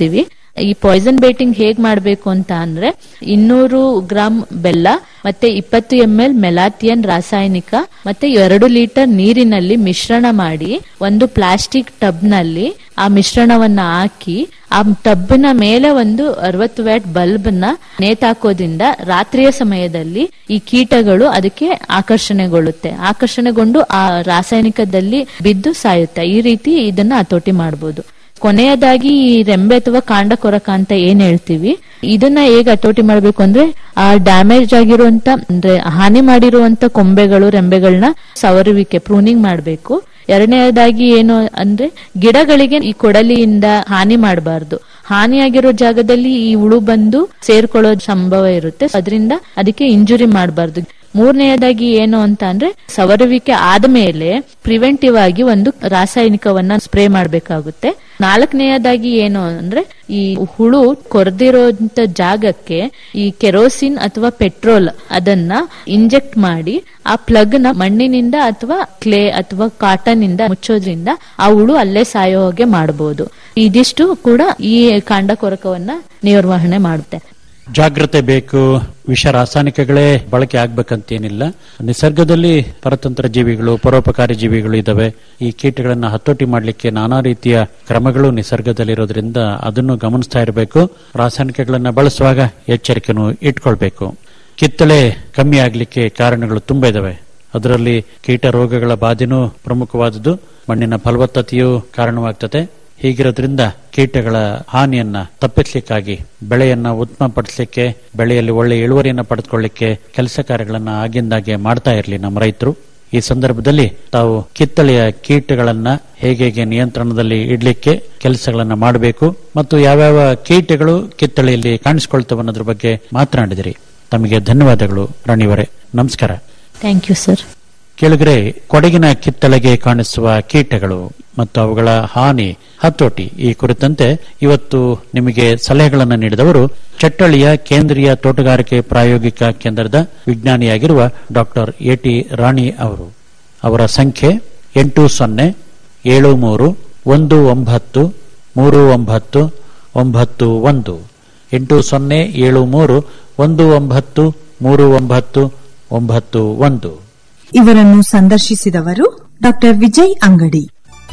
ಈ ಪಾಯ್ಸನ್ ಬೇಟಿಂಗ್ ಹೇಗ್ ಮಾಡ್ಬೇಕು ಅಂತ ಅಂದ್ರೆ ಇನ್ನೂರು ಗ್ರಾಂ ಬೆಲ್ಲ ಮತ್ತೆ ಇಪ್ಪತ್ತು ಎಂ ಎಲ್ ಮೆಲಾಥಿಯನ್ ರಾಸಾಯನಿಕ ಮತ್ತೆ ಎರಡು ಲೀಟರ್ ನೀರಿನಲ್ಲಿ ಮಿಶ್ರಣ ಮಾಡಿ ಒಂದು ಪ್ಲಾಸ್ಟಿಕ್ ಟಬ್ ನಲ್ಲಿ ಆ ಮಿಶ್ರಣವನ್ನ ಹಾಕಿ ಆ ಟಬ್ನ ಮೇಲೆ ಒಂದು ಅರವತ್ತು ವ್ಯಾಟ್ ಬಲ್ಬ್ ನ ನೇತಾಕೋದ್ರಿಂದ ರಾತ್ರಿಯ ಸಮಯದಲ್ಲಿ ಈ ಕೀಟಗಳು ಅದಕ್ಕೆ ಆಕರ್ಷಣೆಗೊಳ್ಳುತ್ತೆ ಆಕರ್ಷಣೆಗೊಂಡು ಆ ರಾಸಾಯನಿಕದಲ್ಲಿ ಬಿದ್ದು ಸಾಯುತ್ತೆ ಈ ರೀತಿ ಇದನ್ನ ಹತೋಟಿ ಮಾಡಬಹುದು ಕೊನೆಯದಾಗಿ ಈ ರೆಂಬೆ ಅಥವಾ ಕಾಂಡ ಕೊರಕ ಅಂತ ಏನ್ ಹೇಳ್ತೀವಿ ಇದನ್ನ ಹೇಗೆ ಹತೋಟಿ ಮಾಡ್ಬೇಕು ಅಂದ್ರೆ ಆ ಡ್ಯಾಮೇಜ್ ಆಗಿರುವಂತ ಅಂದ್ರೆ ಹಾನಿ ಮಾಡಿರುವಂತ ಕೊಂಬೆಗಳು ರೆಂಬೆಗಳನ್ನ ಸವರುವಿಕೆ ಪ್ರೂನಿಂಗ್ ಮಾಡ್ಬೇಕು ಎರಡನೇದಾಗಿ ಏನು ಅಂದ್ರೆ ಗಿಡಗಳಿಗೆ ಈ ಕೊಡಲಿಯಿಂದ ಹಾನಿ ಮಾಡಬಾರ್ದು ಹಾನಿಯಾಗಿರೋ ಜಾಗದಲ್ಲಿ ಈ ಹುಳು ಬಂದು ಸೇರ್ಕೊಳ್ಳೋ ಸಂಭವ ಇರುತ್ತೆ ಅದರಿಂದ ಅದಕ್ಕೆ ಇಂಜುರಿ ಮಾಡಬಾರ್ದು ಮೂರನೆಯದಾಗಿ ಏನು ಅಂತ ಅಂದ್ರೆ ಸವರುವಿಕೆ ಆದ್ಮೇಲೆ ಪ್ರಿವೆಂಟಿವ್ ಆಗಿ ಒಂದು ರಾಸಾಯನಿಕವನ್ನ ಸ್ಪ್ರೇ ಮಾಡಬೇಕಾಗುತ್ತೆ ನಾಲ್ಕನೆಯದಾಗಿ ಏನು ಅಂದ್ರೆ ಈ ಹುಳು ಕೊರೆದಿರೋಂತ ಜಾಗಕ್ಕೆ ಈ ಕೆರೋಸಿನ್ ಅಥವಾ ಪೆಟ್ರೋಲ್ ಅದನ್ನ ಇಂಜೆಕ್ಟ್ ಮಾಡಿ ಆ ಪ್ಲಗ್ ನ ಮಣ್ಣಿನಿಂದ ಅಥವಾ ಕ್ಲೇ ಅಥವಾ ಕಾಟನ್ ಇಂದ ಮುಚ್ಚೋದ್ರಿಂದ ಆ ಹುಳು ಅಲ್ಲೇ ಸಾಯೋ ಹಾಗೆ ಮಾಡಬಹುದು ಇದಿಷ್ಟು ಕೂಡ ಈ ಕಾಂಡ ಕೊರಕವನ್ನ ನಿರ್ವಹಣೆ ಮಾಡುತ್ತೆ ಜಾಗ್ರತೆ ಬೇಕು ವಿಷ ರಾಸಾಯನಿಕಗಳೇ ಬಳಕೆ ಆಗ್ಬೇಕಂತೇನಿಲ್ಲ ನಿಸರ್ಗದಲ್ಲಿ ಪರತಂತ್ರ ಜೀವಿಗಳು ಪರೋಪಕಾರಿ ಜೀವಿಗಳು ಇದಾವೆ ಈ ಕೀಟಗಳನ್ನ ಹತೋಟಿ ಮಾಡಲಿಕ್ಕೆ ನಾನಾ ರೀತಿಯ ಕ್ರಮಗಳು ನಿಸರ್ಗದಲ್ಲಿರೋದ್ರಿಂದ ಅದನ್ನು ಗಮನಿಸ್ತಾ ಇರಬೇಕು ರಾಸಾಯನಿಕಗಳನ್ನ ಬಳಸುವಾಗ ಎಚ್ಚರಿಕೆನೂ ಇಟ್ಕೊಳ್ಬೇಕು ಕಿತ್ತಳೆ ಕಮ್ಮಿ ಆಗ್ಲಿಕ್ಕೆ ಕಾರಣಗಳು ತುಂಬಾ ಇದಾವೆ ಅದರಲ್ಲಿ ಕೀಟ ರೋಗಗಳ ಬಾಧೆನೂ ಪ್ರಮುಖವಾದುದು ಮಣ್ಣಿನ ಫಲವತ್ತತೆಯೂ ಕಾರಣವಾಗ್ತದೆ ಹೀಗಿರೋದ್ರಿಂದ ಕೀಟಗಳ ಹಾನಿಯನ್ನ ತಪ್ಪಿಸ್ಲಿಕ್ಕಾಗಿ ಬೆಳೆಯನ್ನ ಉತ್ತಮಪಡಿಸಲಿಕ್ಕೆ ಬೆಳೆಯಲ್ಲಿ ಒಳ್ಳೆ ಇಳುವರಿಯನ್ನ ಪಡೆದುಕೊಳ್ಳಿಕ್ಕೆ ಕೆಲಸ ಕಾರ್ಯಗಳನ್ನ ಆಗಿಂದಾಗೆ ಮಾಡ್ತಾ ಇರಲಿ ನಮ್ಮ ರೈತರು ಈ ಸಂದರ್ಭದಲ್ಲಿ ತಾವು ಕಿತ್ತಳೆಯ ಕೀಟಗಳನ್ನ ಹೇಗೆ ಹೇಗೆ ನಿಯಂತ್ರಣದಲ್ಲಿ ಇಡ್ಲಿಕ್ಕೆ ಕೆಲಸಗಳನ್ನ ಮಾಡಬೇಕು ಮತ್ತು ಯಾವ್ಯಾವ ಕೀಟಗಳು ಕಿತ್ತಳೆಯಲ್ಲಿ ಕಾಣಿಸಿಕೊಳ್ತವೆ ಅನ್ನೋದ್ರ ಬಗ್ಗೆ ಮಾತನಾಡಿದಿರಿ ತಮಗೆ ಧನ್ಯವಾದಗಳು ರಾಣಿಯವರೇ ನಮಸ್ಕಾರ ಥ್ಯಾಂಕ್ ಯು ಸರ್ ಕೆಳಗರೆ ಕೊಡಗಿನ ಕಿತ್ತಳೆಗೆ ಕಾಣಿಸುವ ಕೀಟಗಳು ಮತ್ತು ಅವುಗಳ ಹಾನಿ ಹತೋಟಿ ಈ ಕುರಿತಂತೆ ಇವತ್ತು ನಿಮಗೆ ಸಲಹೆಗಳನ್ನು ನೀಡಿದವರು ಚಟ್ಟಳ್ಳಿಯ ಕೇಂದ್ರೀಯ ತೋಟಗಾರಿಕೆ ಪ್ರಾಯೋಗಿಕ ಕೇಂದ್ರದ ವಿಜ್ಞಾನಿಯಾಗಿರುವ ಡಾಕ್ಟರ್ ಎಟಿ ರಾಣಿ ಅವರು ಅವರ ಸಂಖ್ಯೆ ಎಂಟು ಸೊನ್ನೆ ಏಳು ಮೂರು ಒಂದು ಒಂಬತ್ತು ಮೂರು ಒಂಬತ್ತು ಒಂಬತ್ತು ಒಂದು ಎಂಟು ಸೊನ್ನೆ ಏಳು ಮೂರು ಒಂದು ಒಂಬತ್ತು ಮೂರು ಒಂಬತ್ತು ಒಂಬತ್ತು ಒಂದು ಇವರನ್ನು ಸಂದರ್ಶಿಸಿದವರು ಡಾಕ್ಟರ್ ವಿಜಯ್ ಅಂಗಡಿ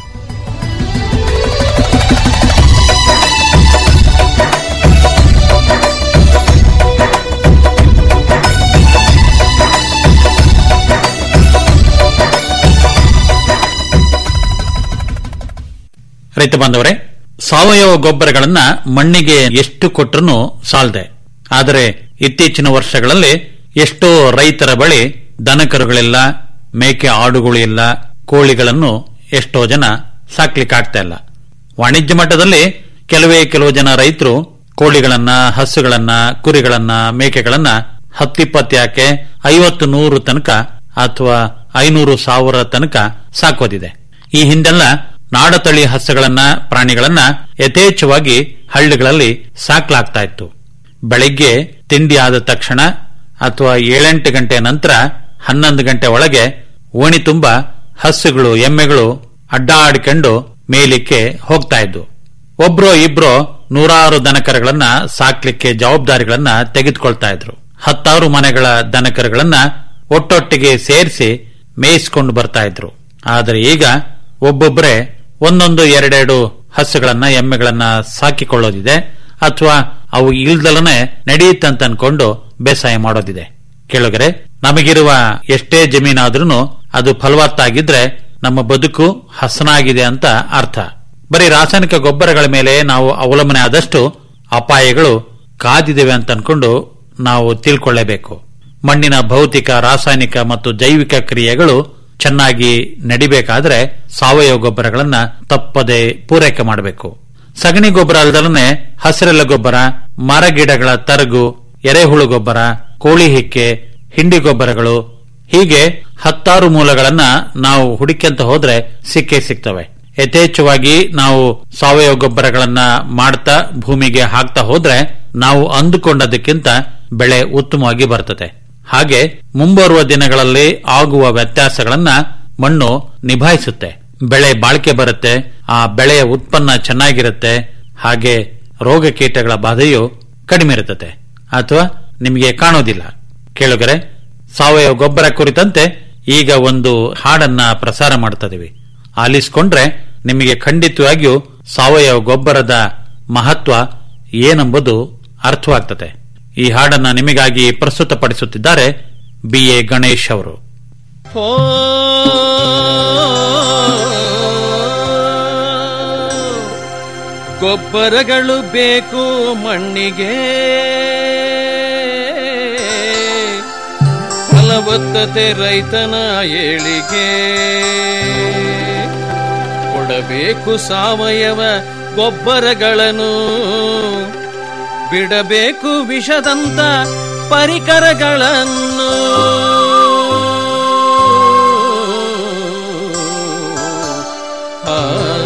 ರೈತ ಬಾಂಧವರೇ ಸಾವಯವ ಗೊಬ್ಬರಗಳನ್ನ ಮಣ್ಣಿಗೆ ಎಷ್ಟು ಕೊಟ್ಟರೂ ಸಾಲದೆ ಆದರೆ ಇತ್ತೀಚಿನ ವರ್ಷಗಳಲ್ಲಿ ಎಷ್ಟೋ ರೈತರ ಬಳಿ ದನಕರುಗಳಿಲ್ಲ ಮೇಕೆ ಆಡುಗಳು ಇಲ್ಲ ಕೋಳಿಗಳನ್ನು ಎಷ್ಟೋ ಜನ ಸಾಕ್ಲಿಕ್ಕಾಗ್ತಾ ಇಲ್ಲ ವಾಣಿಜ್ಯ ಮಟ್ಟದಲ್ಲಿ ಕೆಲವೇ ಕೆಲವು ಜನ ರೈತರು ಕೋಳಿಗಳನ್ನ ಹಸುಗಳನ್ನ ಕುರಿಗಳನ್ನ ಮೇಕೆಗಳನ್ನ ಹತ್ತಿಪ್ಪತ್ತು ಯಾಕೆ ಐವತ್ತು ನೂರು ತನಕ ಅಥವಾ ಐನೂರು ಸಾವಿರ ತನಕ ಸಾಕೋದಿದೆ ಈ ಹಿಂದೆಲ್ಲ ನಾಡತಳಿ ಹಸುಗಳನ್ನ ಪ್ರಾಣಿಗಳನ್ನ ಯಥೇಚ್ಛವಾಗಿ ಹಳ್ಳಿಗಳಲ್ಲಿ ಸಾಕ್ಲಾಗ್ತಾ ಇತ್ತು ಬೆಳಿಗ್ಗೆ ತಿಂಡಿ ಆದ ತಕ್ಷಣ ಅಥವಾ ಏಳೆಂಟು ಗಂಟೆ ನಂತರ ಹನ್ನೊಂದು ಗಂಟೆ ಒಳಗೆ ಓಣಿ ತುಂಬ ಹಸುಗಳು ಎಮ್ಮೆಗಳು ಅಡ್ಡಾಡಿಕೊಂಡು ಮೇಲಿಕ್ಕೆ ಹೋಗ್ತಾ ಇದ್ವು ಒಬ್ರೋ ಇಬ್ರೋ ನೂರಾರು ದನಕರುಗಳನ್ನ ಸಾಕ್ಲಿಕ್ಕೆ ಜವಾಬ್ದಾರಿಗಳನ್ನ ತೆಗೆದುಕೊಳ್ತಾ ಇದ್ರು ಹತ್ತಾರು ಮನೆಗಳ ದನಕರುಗಳನ್ನ ಒಟ್ಟೊಟ್ಟಿಗೆ ಸೇರಿಸಿ ಮೇಯಿಸ್ಕೊಂಡು ಬರ್ತಾ ಇದ್ರು ಆದರೆ ಈಗ ಒಬ್ಬೊಬ್ಬರೇ ಒಂದೊಂದು ಎರಡೆರಡು ಹಸುಗಳನ್ನ ಎಮ್ಮೆಗಳನ್ನ ಸಾಕಿಕೊಳ್ಳೋದಿದೆ ಅಥವಾ ಅವು ಇಲ್ದಲನೆ ನಡೆಯುತ್ತಂತ ಅನ್ಕೊಂಡು ಬೇಸಾಯ ಮಾಡೋದಿದೆ ಕೇಳುಗರೆ ನಮಗಿರುವ ಎಷ್ಟೇ ಜಮೀನಾದ್ರೂ ಅದು ಫಲವತ್ತಾಗಿದ್ರೆ ನಮ್ಮ ಬದುಕು ಹಸನಾಗಿದೆ ಅಂತ ಅರ್ಥ ಬರೀ ರಾಸಾಯನಿಕ ಗೊಬ್ಬರಗಳ ಮೇಲೆ ನಾವು ಅವಲಂಬನೆ ಆದಷ್ಟು ಅಪಾಯಗಳು ಕಾದಿದ್ದೇವೆ ಅಂತ ಅನ್ಕೊಂಡು ನಾವು ತಿಳ್ಕೊಳ್ಳೇಬೇಕು ಮಣ್ಣಿನ ಭೌತಿಕ ರಾಸಾಯನಿಕ ಮತ್ತು ಜೈವಿಕ ಕ್ರಿಯೆಗಳು ಚೆನ್ನಾಗಿ ನಡಿಬೇಕಾದ್ರೆ ಸಾವಯವ ಗೊಬ್ಬರಗಳನ್ನ ತಪ್ಪದೆ ಪೂರೈಕೆ ಮಾಡಬೇಕು ಸಗಣಿ ಗೊಬ್ಬರ ಅಲ್ಲದಲನೆ ಹಸಿರೆಲ್ಲ ಗೊಬ್ಬರ ಮರಗಿಡಗಳ ತರಗು ಎರೆಹುಳು ಗೊಬ್ಬರ ಕೋಳಿ ಹಿಕ್ಕೆ ಹಿಂಡಿ ಗೊಬ್ಬರಗಳು ಹೀಗೆ ಹತ್ತಾರು ಮೂಲಗಳನ್ನ ನಾವು ಹುಡುಕ್ಯಂತ ಹೋದ್ರೆ ಸಿಕ್ಕೇ ಸಿಗ್ತವೆ ಯಥೇಚ್ಛವಾಗಿ ನಾವು ಸಾವಯವ ಗೊಬ್ಬರಗಳನ್ನ ಮಾಡ್ತಾ ಭೂಮಿಗೆ ಹಾಕ್ತಾ ಹೋದ್ರೆ ನಾವು ಅಂದುಕೊಂಡದಕ್ಕಿಂತ ಬೆಳೆ ಉತ್ತಮವಾಗಿ ಬರ್ತದೆ ಹಾಗೆ ಮುಂಬರುವ ದಿನಗಳಲ್ಲಿ ಆಗುವ ವ್ಯತ್ಯಾಸಗಳನ್ನ ಮಣ್ಣು ನಿಭಾಯಿಸುತ್ತೆ ಬೆಳೆ ಬಾಳಿಕೆ ಬರುತ್ತೆ ಆ ಬೆಳೆಯ ಉತ್ಪನ್ನ ಚೆನ್ನಾಗಿರುತ್ತೆ ಹಾಗೆ ರೋಗ ಕೀಟಗಳ ಬಾಧೆಯು ಕಡಿಮೆ ಇರುತ್ತದೆ ಅಥವಾ ನಿಮಗೆ ಕಾಣೋದಿಲ್ಲ ಕೇಳುಗರೆ ಸಾವಯವ ಗೊಬ್ಬರ ಕುರಿತಂತೆ ಈಗ ಒಂದು ಹಾಡನ್ನ ಪ್ರಸಾರ ಮಾಡ್ತಿದ್ದೀವಿ ಆಲಿಸ್ಕೊಂಡ್ರೆ ನಿಮಗೆ ಖಂಡಿತವಾಗಿಯೂ ಸಾವಯವ ಗೊಬ್ಬರದ ಮಹತ್ವ ಏನೆಂಬುದು ಅರ್ಥವಾಗ್ತದೆ ಈ ಹಾಡನ್ನ ನಿಮಗಾಗಿ ಪ್ರಸ್ತುತಪಡಿಸುತ್ತಿದ್ದಾರೆ ಬಿ ಎ ಗಣೇಶ್ ಅವರು ಗೊಬ್ಬರಗಳು ಬೇಕು ಮಣ್ಣಿಗೆ ಫಲವತ್ತತೆ ರೈತನ ಏಳಿಗೆ ಕೊಡಬೇಕು ಸಾವಯವ ಗೊಬ್ಬರಗಳನ್ನು ಬಿಡಬೇಕು ವಿಷದಂತ ಪರಿಕರಗಳನ್ನು ಆ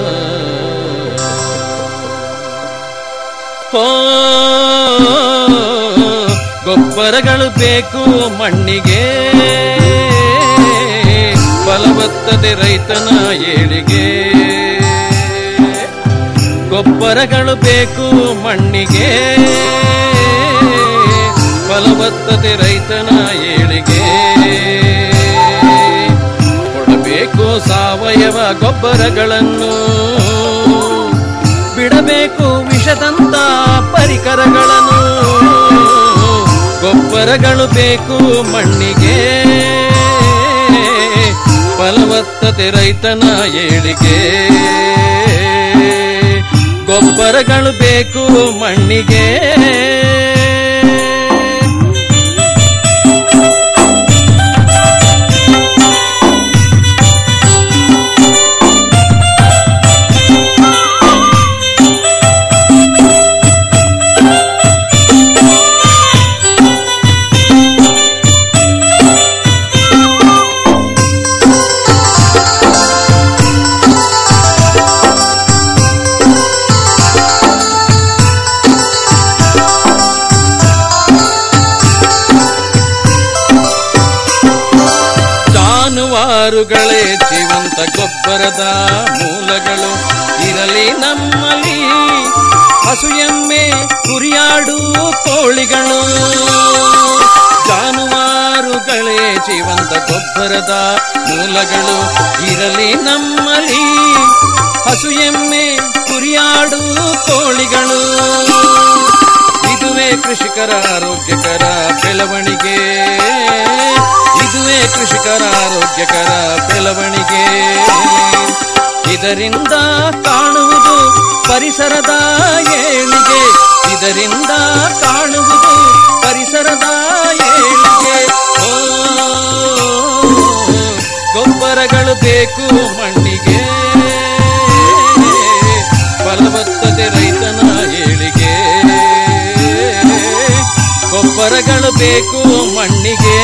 ಓ, ಗೊಬ್ಬರಗಳು ಬೇಕು ಮಣ್ಣಿಗೆ ಫಲವತ್ತತೆ ರೈತನ ಏಳಿಗೆ ಗೊಬ್ಬರಗಳು ಬೇಕು ಮಣ್ಣಿಗೆ ಫಲವತ್ತತೆ ರೈತನ ಏಳಿಗೆ ಕೊಡಬೇಕು ಸಾವಯವ ಗೊಬ್ಬರಗಳನ್ನು ಬಿಡಬೇಕು ವಿಷದಂತ ಪರಿಕರಗಳನ್ನು ಗೊಬ್ಬರಗಳು ಬೇಕು ಮಣ್ಣಿಗೆ ಫಲವತ್ತತೆ ರೈತನ ಏಳಿಗೆ ಗೊಬ್ಬರಗಳು ಬೇಕು ಮಣ್ಣಿಗೆ ಜಾನುವಾರುಗಳೇ ಜೀವಂತ ಗೊಬ್ಬರದ ಮೂಲಗಳು ಇರಲಿ ನಮ್ಮಲ್ಲಿ ಹಸು ಎಮ್ಮೆ ಕುರಿಯಾಡು ಕೋಳಿಗಳು ಜಾನುವಾರುಗಳೇ ಜೀವಂತ ಗೊಬ್ಬರದ ಮೂಲಗಳು ಇರಲಿ ನಮ್ಮಲ್ಲಿ ಹಸು ಎಮ್ಮೆ ಕುರಿಯಾಡು ಕೋಳಿಗಳು ಇದುವೇ ಕೃಷಿಕರ ಆರೋಗ್ಯಕರ ಬೆಳವಣಿಗೆ ಇದುವೇ ಕೃಷಿಕರ ಆರೋಗ್ಯಕರ ಬೆಳವಣಿಗೆ ಇದರಿಂದ ಕಾಣುವುದು ಪರಿಸರದ ಏಳಿಗೆ ಇದರಿಂದ ಕಾಣುವುದು ಪರಿಸರದ ಏಳಿಗೆ ಓ, ಗೊಬ್ಬರಗಳು ಬೇಕು ಮಣ್ಣಿಗೆ ಫಲವತ್ತತೆ ರೈತನ ಏಳಿಗೆ ಗೊಬ್ಬರಗಳು ಬೇಕು ಮಣ್ಣಿಗೆ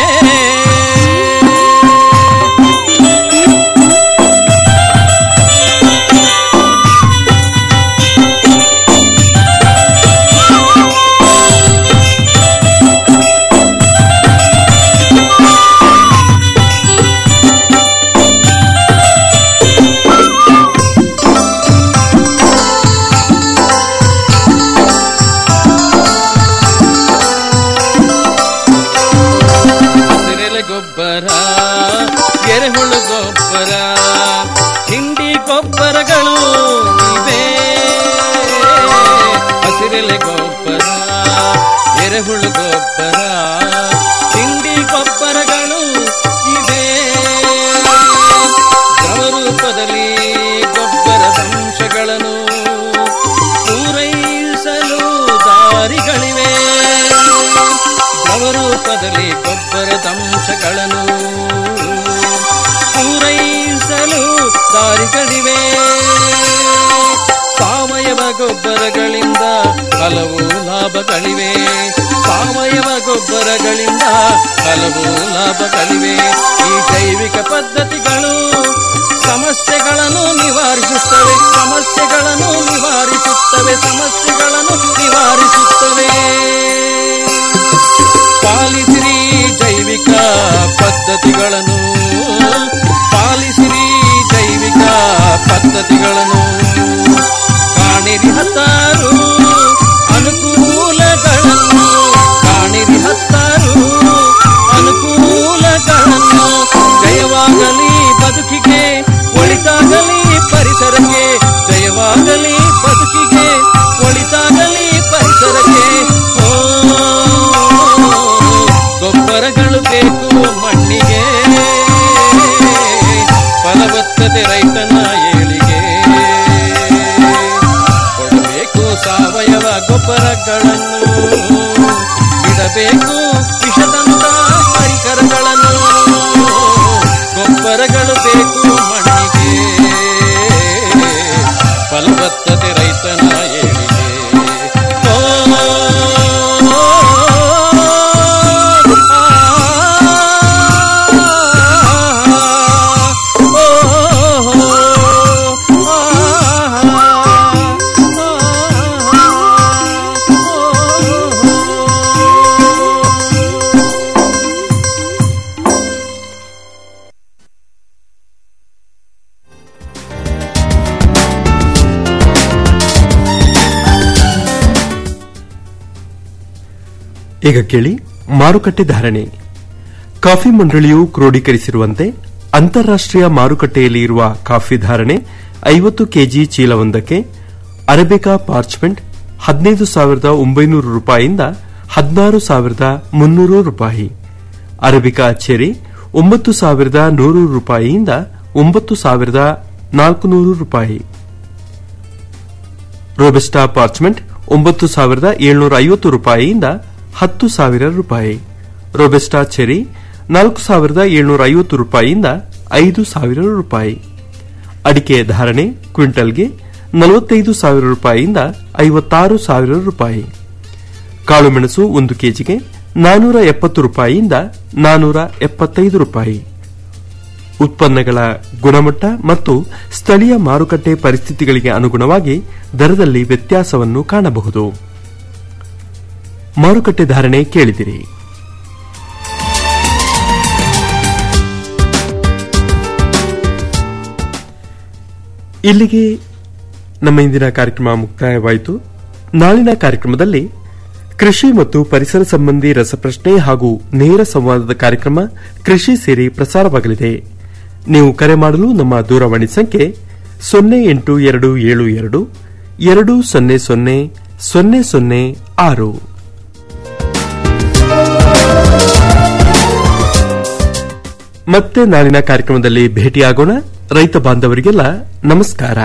ಹಸಿರೆಲೆ ಗೊಬ್ಬರ ಎರೆಹುಳು ಗೊಬ್ಬರ ಹಿಂಡಿ ಗೊಬ್ಬರಗಳು ಇವೆ ಹಸಿರೆಲೆ ಗೊಬ್ಬರ ಎರೆಹುಳು ಗೊಬ್ಬರ ಹಿಂಡಿ ಗೊಬ್ಬರಗಳು ಇವೆ ದ್ರವ ರೂಪದಲ್ಲಿ ಗೊಬ್ಬರದ ಅಂಶಗಳನ್ನು ಪೂರೈಸಲು ದಾರಿಗಳಿವೆ ದ್ರವರೂಪದಲ್ಲಿ ಗೊಬ್ಬರದ ಅಂಶಗಳನ್ನು ಪೂರೈಸಲು ದಾರಿಗಳಿವೆ ಸಾವಯವ ಗೊಬ್ಬರಗಳಿಂದ ಹಲವು ಲಾಭಗಳಿವೆ ಸಾವಯವ ಗೊಬ್ಬರಗಳಿಂದ ಹಲವು ಲಾಭಗಳಿವೆ ಈ ಜೈವಿಕ ಪದ್ಧತಿಗಳು ಸಮಸ್ಯೆಗಳನ್ನು ನಿವಾರಿಸುತ್ತವೆ ಸಮಸ್ಯೆಗಳನ್ನು ನಿವಾರಿಸುತ್ತವೆ ಸಮಸ್ಯೆಗಳನ್ನು ನಿವಾರಿಸುತ್ತವೆ ಪಾಲಿಸಿರಿ ಜೈವಿಕ ಪದ್ಧತಿಗಳನ್ನು ಪಾಲಿಸಿರಿ ಜೈವಿಕ ಪದ್ಧತಿಗಳನ್ನು ಕಾಣಿರಿ ಹತ್ತಾರು ಗೊಬ್ಬರಗಳು ಬೇಕು ಮಣ್ಣಿಗೆ ಫಲವತ್ತತೆ ರೈತನ ಏಳಿಗೆ ಕೊಡಬೇಕು ಸಾವಯವ ಗೊಬ್ಬರಗಳನ್ನು ಬಿಡಬೇಕು ವಿಷದಂತ ಪರಿಕರಗಳನ್ನು ಗೊಬ್ಬರಗಳು ಬೇಕು ಮಣ್ಣಿಗೆ ಫಲವತ್ತತೆ ರೈತನ ಏಳಿಗೆ ಓ, ಈಗ ಕೇಳಿ ಮಾರುಕಟ್ಟೆ ಧಾರಣೆ ಕಾಫಿ ಮಂಡಳಿಯು ಕ್ರೋಢೀಕರಿಸಿರುವಂತೆ ಅಂತಾರಾಷ್ಟೀಯ ಮಾರುಕಟ್ಟೆಯಲ್ಲಿ ಇರುವ ಕಾಫಿ ಧಾರಣೆ ಐವತ್ತು ಕೆಜಿ ಚೀಲವೊಂದಕ್ಕೆ ಅರೇಬಿಕಾ ಪಾರ್ಚ್ಮೆಂಟ್ ಹದಿನೈದು ಸಾವಿರದ ಒಂಬೈನೂರು ರೂಪಾಯಿಯಿಂದ ಹದಿನಾರು ಸಾವಿರದ ಮುನ್ನೂರು ರೂಪಾಯಿ ಅರೇಬಿಕಾ ಚೆರಿ ಒಂಬತ್ತು ಸಾವಿರದ ನೂರು ರೂಪಾಯಿಯಿಂದ ಒಂಬತ್ತು ಸಾವಿರದ ನಾಲ್ಕುನೂರು ರೂಪಾಯಿ ರೋಬೆಸ್ಟಾ ಪಾರ್ಚ್ಮೆಂಟ್ ಒಂಬತ್ತು ಸಾವಿರದ ಏಳ್ನೂರ ಐವತ್ತು ರೂಪಾಯಿಯಿಂದ ಹತ್ತು ಸಾವಿರ ರೂಪಾಯಿ ರೋಬೆಸ್ಟಾ ಚೆರಿ ನಾಲ್ಕು ಸಾವಿರದ ಏಳ್ನೂರ ಐವತ್ತು ರೂಪಾಯಿಯಿಂದ ಐದು ಸಾವಿರ ರೂಪಾಯಿ ಅಡಿಕೆ ಧಾರಣೆ ಕ್ವಿಂಟಲ್ಗೆ ನಲವತ್ತೈದು ಸಾವಿರ ರೂಪಾಯಿಯಿಂದ ಐವತ್ತಾರು ಸಾವಿರ ರೂಪಾಯಿ ಕಾಳುಮೆಣಸು ಒಂದು ಕೆಜಿಗೆ ನಾನೂರ ಎಪ್ಪತ್ತು ರೂಪಾಯಿಯಿಂದ ನಾನೂರ ಎಪ್ಪತ್ತೈದು ರೂಪಾಯಿ ಉತ್ಪನ್ನಗಳ ಗುಣಮಟ್ಟ ಮತ್ತು ಸ್ಥಳೀಯ ಮಾರುಕಟ್ಟೆ ಪರಿಸ್ಥಿತಿಗಳಿಗೆ ಅನುಗುಣವಾಗಿ ದರದಲ್ಲಿ ವ್ಯತ್ಯಾಸವನ್ನು ಕಾಣಬಹುದು ಮಾರುಕಟ್ಟೆ ಧಾರಣೆ ಕೇಳಿದಿರಿ ಇಲ್ಲಿಗೆ ನಮ್ಮ ಇಂದಿನ ಕಾರ್ಯಕ್ರಮ ಮುಕ್ತಾಯವಾಯಿತು ನಾಳಿನ ಕಾರ್ಯಕ್ರಮದಲ್ಲಿ ಕೃಷಿ ಮತ್ತು ಪರಿಸರ ಸಂಬಂಧಿ ರಸಪ್ರಶ್ನೆ ಹಾಗೂ ನೇರ ಸಂವಾದದ ಕಾರ್ಯಕ್ರಮ ಕೃಷಿ ಸೇರಿ ಪ್ರಸಾರವಾಗಲಿದೆ ನೀವು ಕರೆ ಮಾಡಲು ನಮ್ಮ ದೂರವಾಣಿ ಸಂಖ್ಯೆ ಸೊನ್ನೆ ಎಂಟು ಎರಡು ಏಳು ಎರಡು ಎರಡು ಸೊನ್ನೆ ಸೊನ್ನೆ ಸೊನ್ನೆ ಸೊನ್ನೆ ಆರು ಮತ್ತೆ ನಾಳಿನ ಕಾರ್ಯಕ್ರಮದಲ್ಲಿ ಭೇಟಿಯಾಗೋಣ ರೈತ ಬಾಂಧವರಿಗೆಲ್ಲ ನಮಸ್ಕಾರ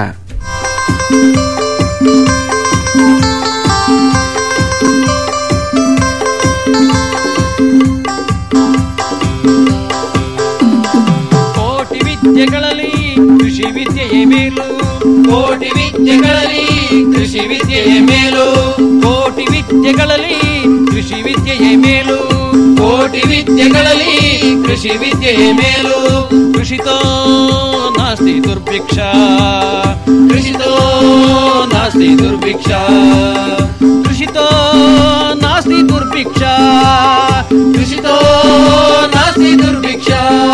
ಕೋಟಿ ವಿದ್ಯೆಗಳಲ್ಲಿ ಕೃಷಿ ವಿದ್ಯೆಯೇ ಮೇಲು ಕೋಟಿ ವಿದ್ಯೆಗಳಲ್ಲಿ ಕೃಷಿ ವಿದ್ಯೆಯೇ ಮೇಲು ಕೋಟಿ ವಿದ್ಯೆಗಳಲ್ಲಿ ಕೃಷಿ ವಿದ್ಯೆಯೇ ಮೇಲು ಕೋಟಿ ವಿದ್ಯೆಗಳಲ್ಲಿ ಕೃಷಿ ವಿದ್ಯೆಯೇ ಮೇಲು ಕೃಷಿತೋ ನಾಸ್ತಿ ದುರ್ಭಿಕ್ಷ ಕೃಷಿತೋ ನಾಸ್ತಿ ದುರ್ಭಿಕ್ಷ ಕೃಷಿತೋ ನಾಸ್ತಿ ದುರ್ಭಿಕ್ಷ ಕೃಷಿತೋ ನಾಸ್ತಿ ದುರ್ಭಿಕ್ಷ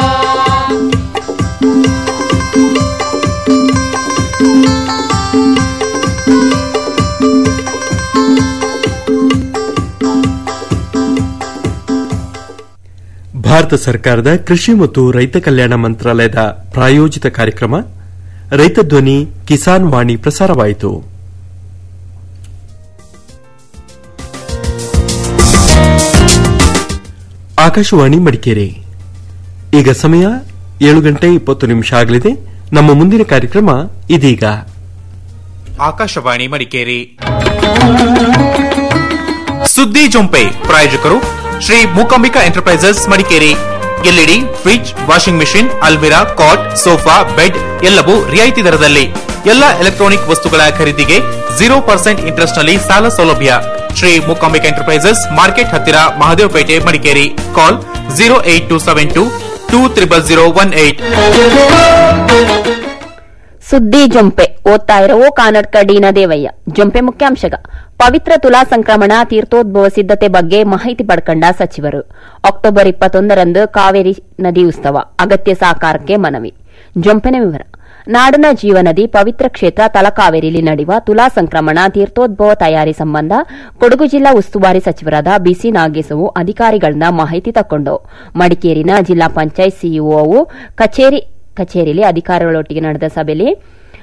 ಭಾರತ ಸರ್ಕಾರದ ಕೃಷಿ ಮತ್ತು ರೈತ ಕಲ್ಯಾಣ ಮಂತ್ರಾಲಯದ ಪ್ರಾಯೋಜಿತ ಕಾರ್ಯಕ್ರಮ ರೈತ ಧ್ವನಿ ಕಿಸಾನ್ ವಾಣಿ ಪ್ರಸಾರವಾಯಿತು ಆಕಾಶವಾಣಿ ಮಡಿಕೇರಿ ಈಗ ಸಮಯ ಏಳು ಗಂಟೆ ಇಪ್ಪತ್ತು ನಿಮಿಷ ಆಗಲಿದೆ ನಮ್ಮ ಮುಂದಿನ ಕಾರ್ಯಕ್ರಮ ಇದೀಗ ಆಕಾಶವಾಣಿ ಮಡಿಕೇರಿ ಸುದ್ದಿ ಜೊಂಪೆ ಪ್ರಾಯೋಜಕರು Shri Mookambika enterprises Madikeri LED fridge washing machine ಅಲ್ಮಿರಾ ಕಾಟ್ ಸೋಫಾ ಬೆಡ್ ಎಲ್ಲವೂ ರಿಯಾಯಿತಿ ದರದಲ್ಲಿ ಎಲ್ಲ ಎಲೆಕ್ಟ್ರಾನಿಕ್ ವಸ್ತುಗಳ ಖರೀದಿಗೆ ಜೀರೋ ಪರ್ಸೆಂಟ್ ಇಂಟ್ರೆಸ್ಟ್ ನಲ್ಲಿ ಸಾಲ ಸೌಲಭ್ಯ ಶ್ರೀ ಮೂಕಾಂಬಿಕಾ ಎಂಟರ್ಪ್ರೈಸಸ್ ಮಾರ್ಕೆಟ್ ಹತ್ತಿರ Mahadevapete Madikeri call zero eight two seven two two triple zero one eight ಸುದ್ದಿ ಜೊಂಪೆ ಓದ್ತಾ ಇರೋ ಕಾನಡ್ಕ ಡಿನ ದೇವಯ್ಯ ಜೊಂಪೆ ಮುಖ್ಯಾಂಶಗ ಪವಿತ್ರ ತುಲಾ ಸಂಕ್ರಮಣ ತೀರ್ಥೋದ್ಭವ ಸಿದ್ದತೆ ಬಗ್ಗೆ ಮಾಹಿತಿ ಪಡ್ಕಂಡ ಸಚಿವರು ಅಕ್ಟೋಬರ್ ಇಪ್ಪತ್ತೊಂದರಂದು ಕಾವೇರಿ ನದಿ ಉತ್ಸವ ಅಗತ್ಯ ಸಹಕಾರಕ್ಕೆ ಮನವಿ ಜೊಂಪೆನ ವಿವರ ನಾಡಿನ ಜೀವನದಿ ಪವಿತ್ರ ಕ್ಷೇತ್ರ ತಲಕಾವೇರಿಯಲ್ಲಿ ನಡೆಯುವ ತುಲಾ ಸಂಕ್ರಮಣ ತೀರ್ಥೋದ್ಭವ ತಯಾರಿ ಸಂಬಂಧ ಕೊಡಗು ಜಿಲ್ಲಾ ಉಸ್ತುವಾರಿ ಸಚಿವರಾದ ಬಿಸಿ ನಾಗೇಶವು ಅಧಿಕಾರಿಗಳನ್ನ ಮಾಹಿತಿ ತಕ್ಕೊಂಡು ಮಡಿಕೇರಿನ ಜಿಲ್ಲಾ ಪಂಚಾಯತ್ ಸಿಇಒವು ಕಚೇರಿ ಕಚೇರಿಯಲ್ಲಿ ಅಧಿಕಾರಿಗಳೊಟ್ಟಿಗೆ ನಡೆದ ಸಭೆಯಲ್ಲಿ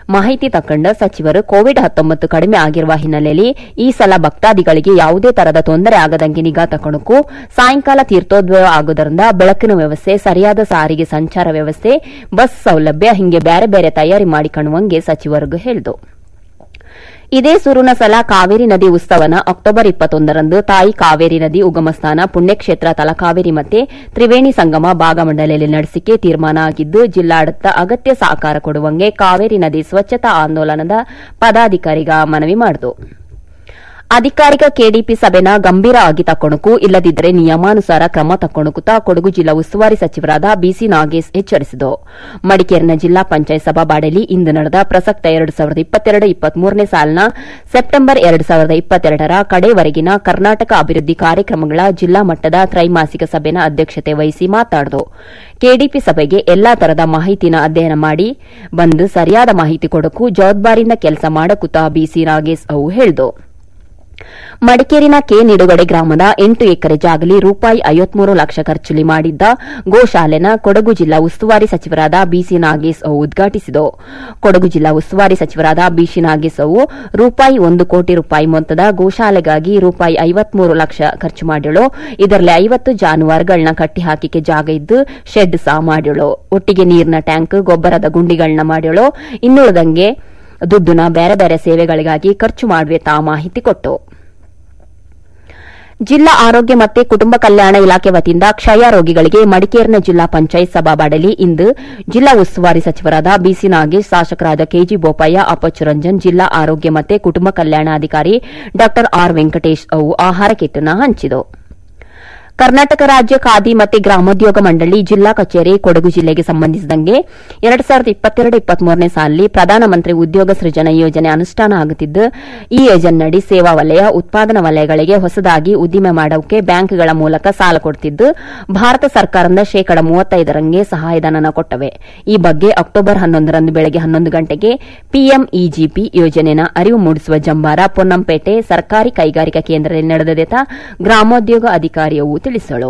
ಮಾಹಿತಿ ತಕ್ಕಂಡ ಸಚಿವರು ಕೋವಿಡ್ ಹತ್ತೊಂಬತ್ತು ಕಡಿಮೆ ಆಗಿರುವ ಹಿನ್ನೆಲೆಯಲ್ಲಿ ಈ ಸಲ ಭಕ್ತಾದಿಗಳಿಗೆ ಯಾವುದೇ ತರದ ತೊಂದರೆ ಆಗದಂಗೆ ನಿಗಾ ತಕೊಳಕ್ಕೂ ಸಾಯಂಕಾಲ ತೀರ್ಥೋದ್ಭವ ಆಗುವುದರಿಂದ ಬೆಳಕಿನ ವ್ಯವಸ್ಥೆ ಸರಿಯಾದ ಸಾರಿಗೆ ಸಂಚಾರ ವ್ಯವಸ್ಥೆ ಬಸ್ ಸೌಲಭ್ಯ ಹಿಂಗೆ ಬೇರೆ ಬೇರೆ ತಯಾರಿ ಮಾಡಿಕೊಳ್ಳುವಂಗೆ ಸಚಿವರಿಗೂ ಹೇಳಿದು ಇದೇ ಸುರುನ ಸಲ ಕಾವೇರಿ ನದಿ ಉತ್ಸವನ ಅಕ್ಟೋಬರ್ ಇಪ್ಪತ್ತೊಂದರಂದು ತಾಯಿ ಕಾವೇರಿ ನದಿ ಉಗಮಸ್ಥಾನ ಪುಣ್ಯಕ್ಷೇತ್ರ ತಲಕಾವೇರಿ ಮತ್ತೆ ತ್ರಿವೇಣಿ ಸಂಗಮ ಭಾಗಮಂಡಲದಲ್ಲಿ ನಡೆಸಿಕೆ ತೀರ್ಮಾನ ಆಗಿದ್ದು ಜಿಲ್ಲಾಡಳಿತ ಅಗತ್ಯ ಸಹಕಾರ ಕೊಡುವಂಗೆ ಕಾವೇರಿ ನದಿ ಸ್ವಚ್ಛತಾ ಆಂದೋಲನದ ಪದಾಧಿಕಾರಿಗ ಮನವಿ ಮಾಡಿತು ಅಧಿಕಾರಿಕ ಕೆಡಿಪಿ ಸಭೆನ ಗಂಭೀರ ಆಗಿ ತಕ್ಕೊಣಕು ಇಲ್ಲದಿದ್ದರೆ ನಿಯಮಾನುಸಾರ ಕ್ರಮ ತಕ್ಕೊಣಕುತ್ತಾ ಕೊಡಗು ಜಿಲ್ಲಾ ಉಸ್ತುವಾರಿ ಸಚಿವರಾದ ಬಿಸಿ ನಾಗೇಶ್ ಎಚ್ಚರಿಸಿದರು ಮಡಿಕೇರಿನ ಜಿಲ್ಲಾ ಪಂಚಾಯತ್ ಸಭಾಬಾಡಲಿ ಇಂದು ನಡೆದ ಪ್ರಸಕ್ತ ಎರಡು ಸಾವಿರದ ಇಪ್ಪತ್ತೆರಡು ಇಪ್ಪತ್ಮೂರನೇ ಸಾಲಿನ ಸೆಪ್ಟೆಂಬರ್ ಎರಡು ಸಾವಿರದ ಇಪ್ಪತ್ತೆರಡರ ಕಡೆವರೆಗಿನ ಕರ್ನಾಟಕ ಅಭಿವೃದ್ಧಿ ಕಾರ್ಯಕ್ರಮಗಳ ಜಿಲ್ಲಾ ಮಟ್ಟದ ತ್ರೈಮಾಸಿಕ ಸಭೆನ ಅಧ್ಯಕ್ಷತೆ ವಹಿಸಿ ಮಾತನಾಡಿದರು ಕೆಡಿಪಿ ಸಭೆಗೆ ಎಲ್ಲಾ ತರದ ಮಾಹಿತಿನ ಅಧ್ಯಯನ ಮಾಡಿ ಬಂದು ಸರಿಯಾದ ಮಾಹಿತಿ ಕೊಡಕು ಜವಾಬ್ದಾರಿಯಿಂದ ಕೆಲಸ ಮಾಡಕುತ್ತಾ ಬಿಸಿ ನಾಗೇಶ್ ಅವು ಹೇಳಿದರು ಮಡಿಕೇರಿನ ಕೆ ನಿಡುಗಡೆ ಗ್ರಾಮದ ಎಂಟು ಎಕರೆ ಜಾಗಲಿ ರೂಪಾಯಿ ಐವತ್ಮೂರು ಲಕ್ಷ ಖರ್ಚುಲಿ ಮಾಡಿದ್ದ ಗೋಶಾಲೆನ ಕೊಡಗು ಜಿಲ್ಲಾ ಉಸ್ತುವಾರಿ ಸಚಿವರಾದ ಬಿಸಿ ನಾಗೇಶ್ ಅವು ಉದ್ಘಾಟಿಸಿದರು ಕೊಡಗು ಜಿಲ್ಲಾ ಉಸ್ತುವಾರಿ ಸಚಿವರಾದ ಬಿಸಿ ನಾಗೇಶ್ ಅವು ರೂಪಾಯಿ ಒಂದು ಕೋಟಿ ರೂಪಾಯಿ ಮೊತ್ತದ ಗೋಶಾಲೆಗಾಗಿ ರೂಪಾಯಿ ಐವತ್ಮೂರು ಲಕ್ಷ ಖರ್ಚು ಮಾಡಿಳು ಇದರಲ್ಲಿ ಐವತ್ತು ಜಾನುವಾರುಗಳನ್ನ ಕಟ್ಟಿಹಾಕಿಕೆ ಜಾಗ ಇದ್ದು ಶೆಡ್ ಸಹ ಮಾಡಿಳು ಒಟ್ಟಿಗೆ ನೀರಿನ ಟ್ಯಾಂಕ್ ಗೊಬ್ಬರದ ಗುಂಡಿಗಳನ್ನ ಮಾಡಿಳು ಇನ್ನುಳಿದಂಗೆ ದುಡ್ಡನ್ನ ಬೇರೆ ಬೇರೆ ಸೇವೆಗಳಿಗಾಗಿ ಖರ್ಚು ಮಾಡುವೆ ತಾ ಮಾಹಿತಿ ಕೊಟ್ಟು ಜಿಲ್ಲಾ ಆರೋಗ್ಯ ಮತ್ತು ಕುಟುಂಬ ಕಲ್ಯಾಣ ಇಲಾಖೆ ವತಿಯಿಂದ ಕ್ಷಯ ರೋಗಿಗಳಿಗೆ ಮಡಿಕೇರಿನ ಜಿಲ್ಲಾ ಪಂಚಾಯತ್ ಸಭಾಬಾಡಲಿ ಇಂದು ಜಿಲ್ಲಾ ಉಸ್ತುವಾರಿ ಸಚಿವರಾದ ಬಿಸಿ ನಾಗೇಶ್ ಶಾಸಕರಾದ ಕೆಜಿ ಬೋಪಯ್ಯ ಅಪ್ಪಚ್ಚು ರಂಜನ್ ಜಿಲ್ಲಾ ಆರೋಗ್ಯ ಮತ್ತು ಕುಟುಂಬ ಕಲ್ಯಾಣಾಧಿಕಾರಿ ಡಾ ಆರ್ ವೆಂಕಟೇಶ್ ಅವು ಆಹಾರ ಕಿಟ್ನ ಹಂಚಿದರು ಕರ್ನಾಟಕ ರಾಜ್ಯ ಖಾದಿ ಮತ್ತು ಗ್ರಾಮೋದ್ಯೋಗ ಮಂಡಳಿ ಜಿಲ್ಲಾ ಕಚೇರಿ ಕೊಡಗು ಜಿಲ್ಲೆಗೆ ಸಂಬಂಧಿಸಿದಂಗೆ ಎರಡು ಸಾವಿರದ ಇಪ್ಪತ್ತೆರಡು ಇಪ್ಪತ್ಮೂರನೇ ಸಾಲಿನಲ್ಲಿ ಪ್ರಧಾನಮಂತ್ರಿ ಉದ್ಯೋಗ ಸೃಜನ ಯೋಜನೆ ಅನುಷ್ಠಾನ ಆಗುತ್ತಿದ್ದು ಈ ಯೋಜನೆಯಡಿ ಸೇವಾ ವಲಯ ಉತ್ಪಾದನಾ ವಲಯಗಳಿಗೆ ಹೊಸದಾಗಿ ಉದ್ದಿಮೆ ಮಾಡೋಕೆ ಬ್ಯಾಂಕ್ಗಳ ಮೂಲಕ ಸಾಲ ಕೊಡುತ್ತಿದ್ದು ಭಾರತ ಸರ್ಕಾರದಿಂದ ಶೇಕಡ ಮೂವತ್ತೈದರಂಗೆ ಸಹಾಯಧನ ಕೊಟ್ಟವೆ ಈ ಬಗ್ಗೆ ಅಕ್ಟೋಬರ್ ಹನ್ನೊಂದರಂದು ಬೆಳಗ್ಗೆ ಹನ್ನೊಂದು ಗಂಟೆಗೆ ಪಿಎಂಇಜಿಪಿ ಯೋಜನೆನ ಅರಿವು ಮೂಡಿಸುವ ಜಂಬಾರ ಪೊನ್ನಂಪೇಟೆ ಸರ್ಕಾರಿ ಕೈಗಾರಿಕಾ ಕೇಂದ್ರದಲ್ಲಿ ನಡೆದದೆತ ಗ್ರಾಮೋದ್ಯೋಗ ಅಧಿಕಾರಿಯವು ತಿಳಿಸಳು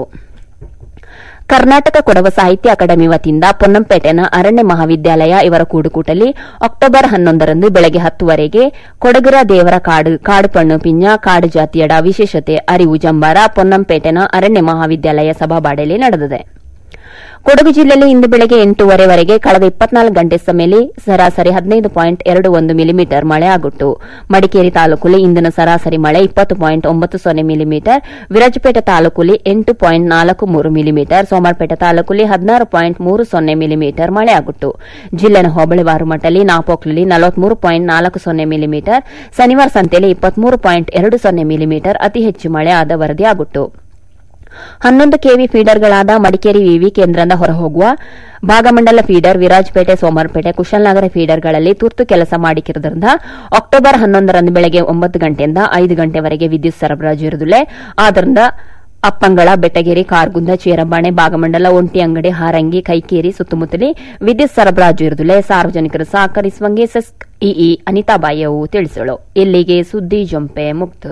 ಕರ್ನಾಟಕ ಕೊಡವ ಸಾಹಿತ್ಯ ಅಕಾಡೆಮಿ ವತಿಯಿಂದ ಪೊನ್ನಂಪೇಟೆನ ಅರಣ್ಯ ಮಹಾವಿದ್ಯಾಲಯ ಇವರ ಕೂಡುಕೂಟಲಿ ಅಕ್ಟೋಬರ್ ಹನ್ನೊಂದರಂದು ಬೆಳಗ್ಗೆ ಹತ್ತುವರೆಗೆ ಕೊಡಗರ ದೇವರ ಕಾಡು ಕಾಡು ಪಣ್ಣು ಪಿಂಜ ಕಾಡು ಜಾತಿಯಡ ವಿಶೇಷತೆ ಅರಿವು ಜಂಬಾರ ಪೊನ್ನಂಪೇಟೆನ ಅರಣ್ಯ ಮಹಾವಿದ್ಯಾಲಯ ಸಭಾಬಾಡಲಿ ನಡೆದಿದೆ ಕೊಡಗು ಜಿಲ್ಲೆಯಲ್ಲಿ ಇಂದು ಬೆಳಗ್ಗೆ ಎಂಟೂವರೆವರೆಗೆ ಕಳೆದ ಇಪ್ಪತ್ನಾಲ್ಕು ಗಂಟೆ ಸಮಯದಲ್ಲಿ ಸರಾಸರಿ ಹದಿನೈದು ಪಾಯಿಂಟ್ ಎರಡು ಒಂದು ಮಿಲಿಮೀಟರ್ ಮಳೆ ಆಗುಟ್ಟು ಮಡಿಕೇರಿ ತಾಲೂಕಲ್ಲಿ ಇಂದಿನ ಸರಾಸರಿ ಮಳೆ ಇಪ್ಪತ್ತು ಪಾಯಿಂಟ್ ಒಂಬತ್ತು ಸೊನ್ನೆ ಮಿಲಿಮೀಟರ್ ವಿರಾಜಪೇಟೆ ತಾಲೂಕಲ್ಲಿ ಎಂಟು ಪಾಯಿಂಟ್ ನಾಲ್ಕು ಮೂರು ಮಿಲಿಮೀಟರ್ ಸೋಮವಾರಪೇಟೆ ತಾಲೂಕಲ್ಲಿ ಹದಿನಾರು ಪಾಯಿಂಟ್ ಮೂರು ಸೊನ್ನೆ ಮಿಲಿಮೀಟರ್ ಮಳೆ ಆಗುಟ್ಟು ಜಿಲ್ಲೆನ ಹೋಬಳಿವಾರು ಮಟ್ಟಲ್ಲಿ ನಾಪೋಕ್ಲಲ್ಲಿ ನಲವತ್ಮೂರು ಪಾಯಿಂಟ್ ನಾಲ್ಕು ಸೊನ್ನೆ ಮಿಲಿಮೀಟರ್ ಶನಿವಾರ ಸಂತೆಯಲ್ಲಿ ಇಪ್ಪತ್ಮೂರು ಪಾಯಿಂಟ್ ಎರಡು ಸೊನ್ನೆ ಮಿಲಿಮೀಟರ್ ಅತಿ ಹೆಚ್ಚು ಮಳೆ ಆದ ವರದಿ ಆಗುಟ್ಟು ಹನ್ನೊಂದು ಕೆವಿ ಫೀಡರ್ಗಳಾದ ಮಡಿಕೇರಿ ವಿವಿ ಕೇಂದ್ರದಿಂದ ಹೊರಹೋಗುವ ಭಾಗಮಂಡಲ ಫೀಡರ್ ವಿರಾಜಪೇಟೆ ಸೋಮವಾರಪೇಟೆ ಕುಶಲನಗರ ಫೀಡರ್ಗಳಲ್ಲಿ ತುರ್ತು ಕೆಲಸ ಮಾಡಿರುವುದರಿಂದ ಅಕ್ಟೋಬರ್ ಹನ್ನೊಂದರಂದು ಬೆಳಗ್ಗೆ ಒಂಬತ್ತು ಗಂಟೆಯಿಂದ ಐದು ಗಂಟೆವರೆಗೆ ವಿದ್ಯುತ್ ಸರಬರಾಜು ಇರುವುದಿಲ್ಲ ಆದ್ದರಿಂದ ಅಪ್ಪಂಗಳ ಬೆಟ್ಟಗೇರಿ ಕಾರ್ಗುಂದ ಚೇರಂಬಾಣೆ ಭಾಗಮಂಡಲ ಒಂಟಿ ಅಂಗಡಿ ಹಾರಂಗಿ ಕೈಕೇರಿ ಸುತ್ತಮುತ್ತಲಿ ವಿದ್ಯುತ್ ಸರಬರಾಜು ಇರುವುದಿಲ್ಲ ಸಾರ್ವಜನಿಕರು ಸಹಕರಿಸುವಂಗೆ ಸೆಸ್ಕ್ ಇಇ ಅನಿತಾಬಾಯಿ ಅವು ತಿಳಿಸಳು ಇಲ್ಲಿಗೆ ಸುದ್ದಿ ಜೊಂಪೆ ಮುಕ್ತ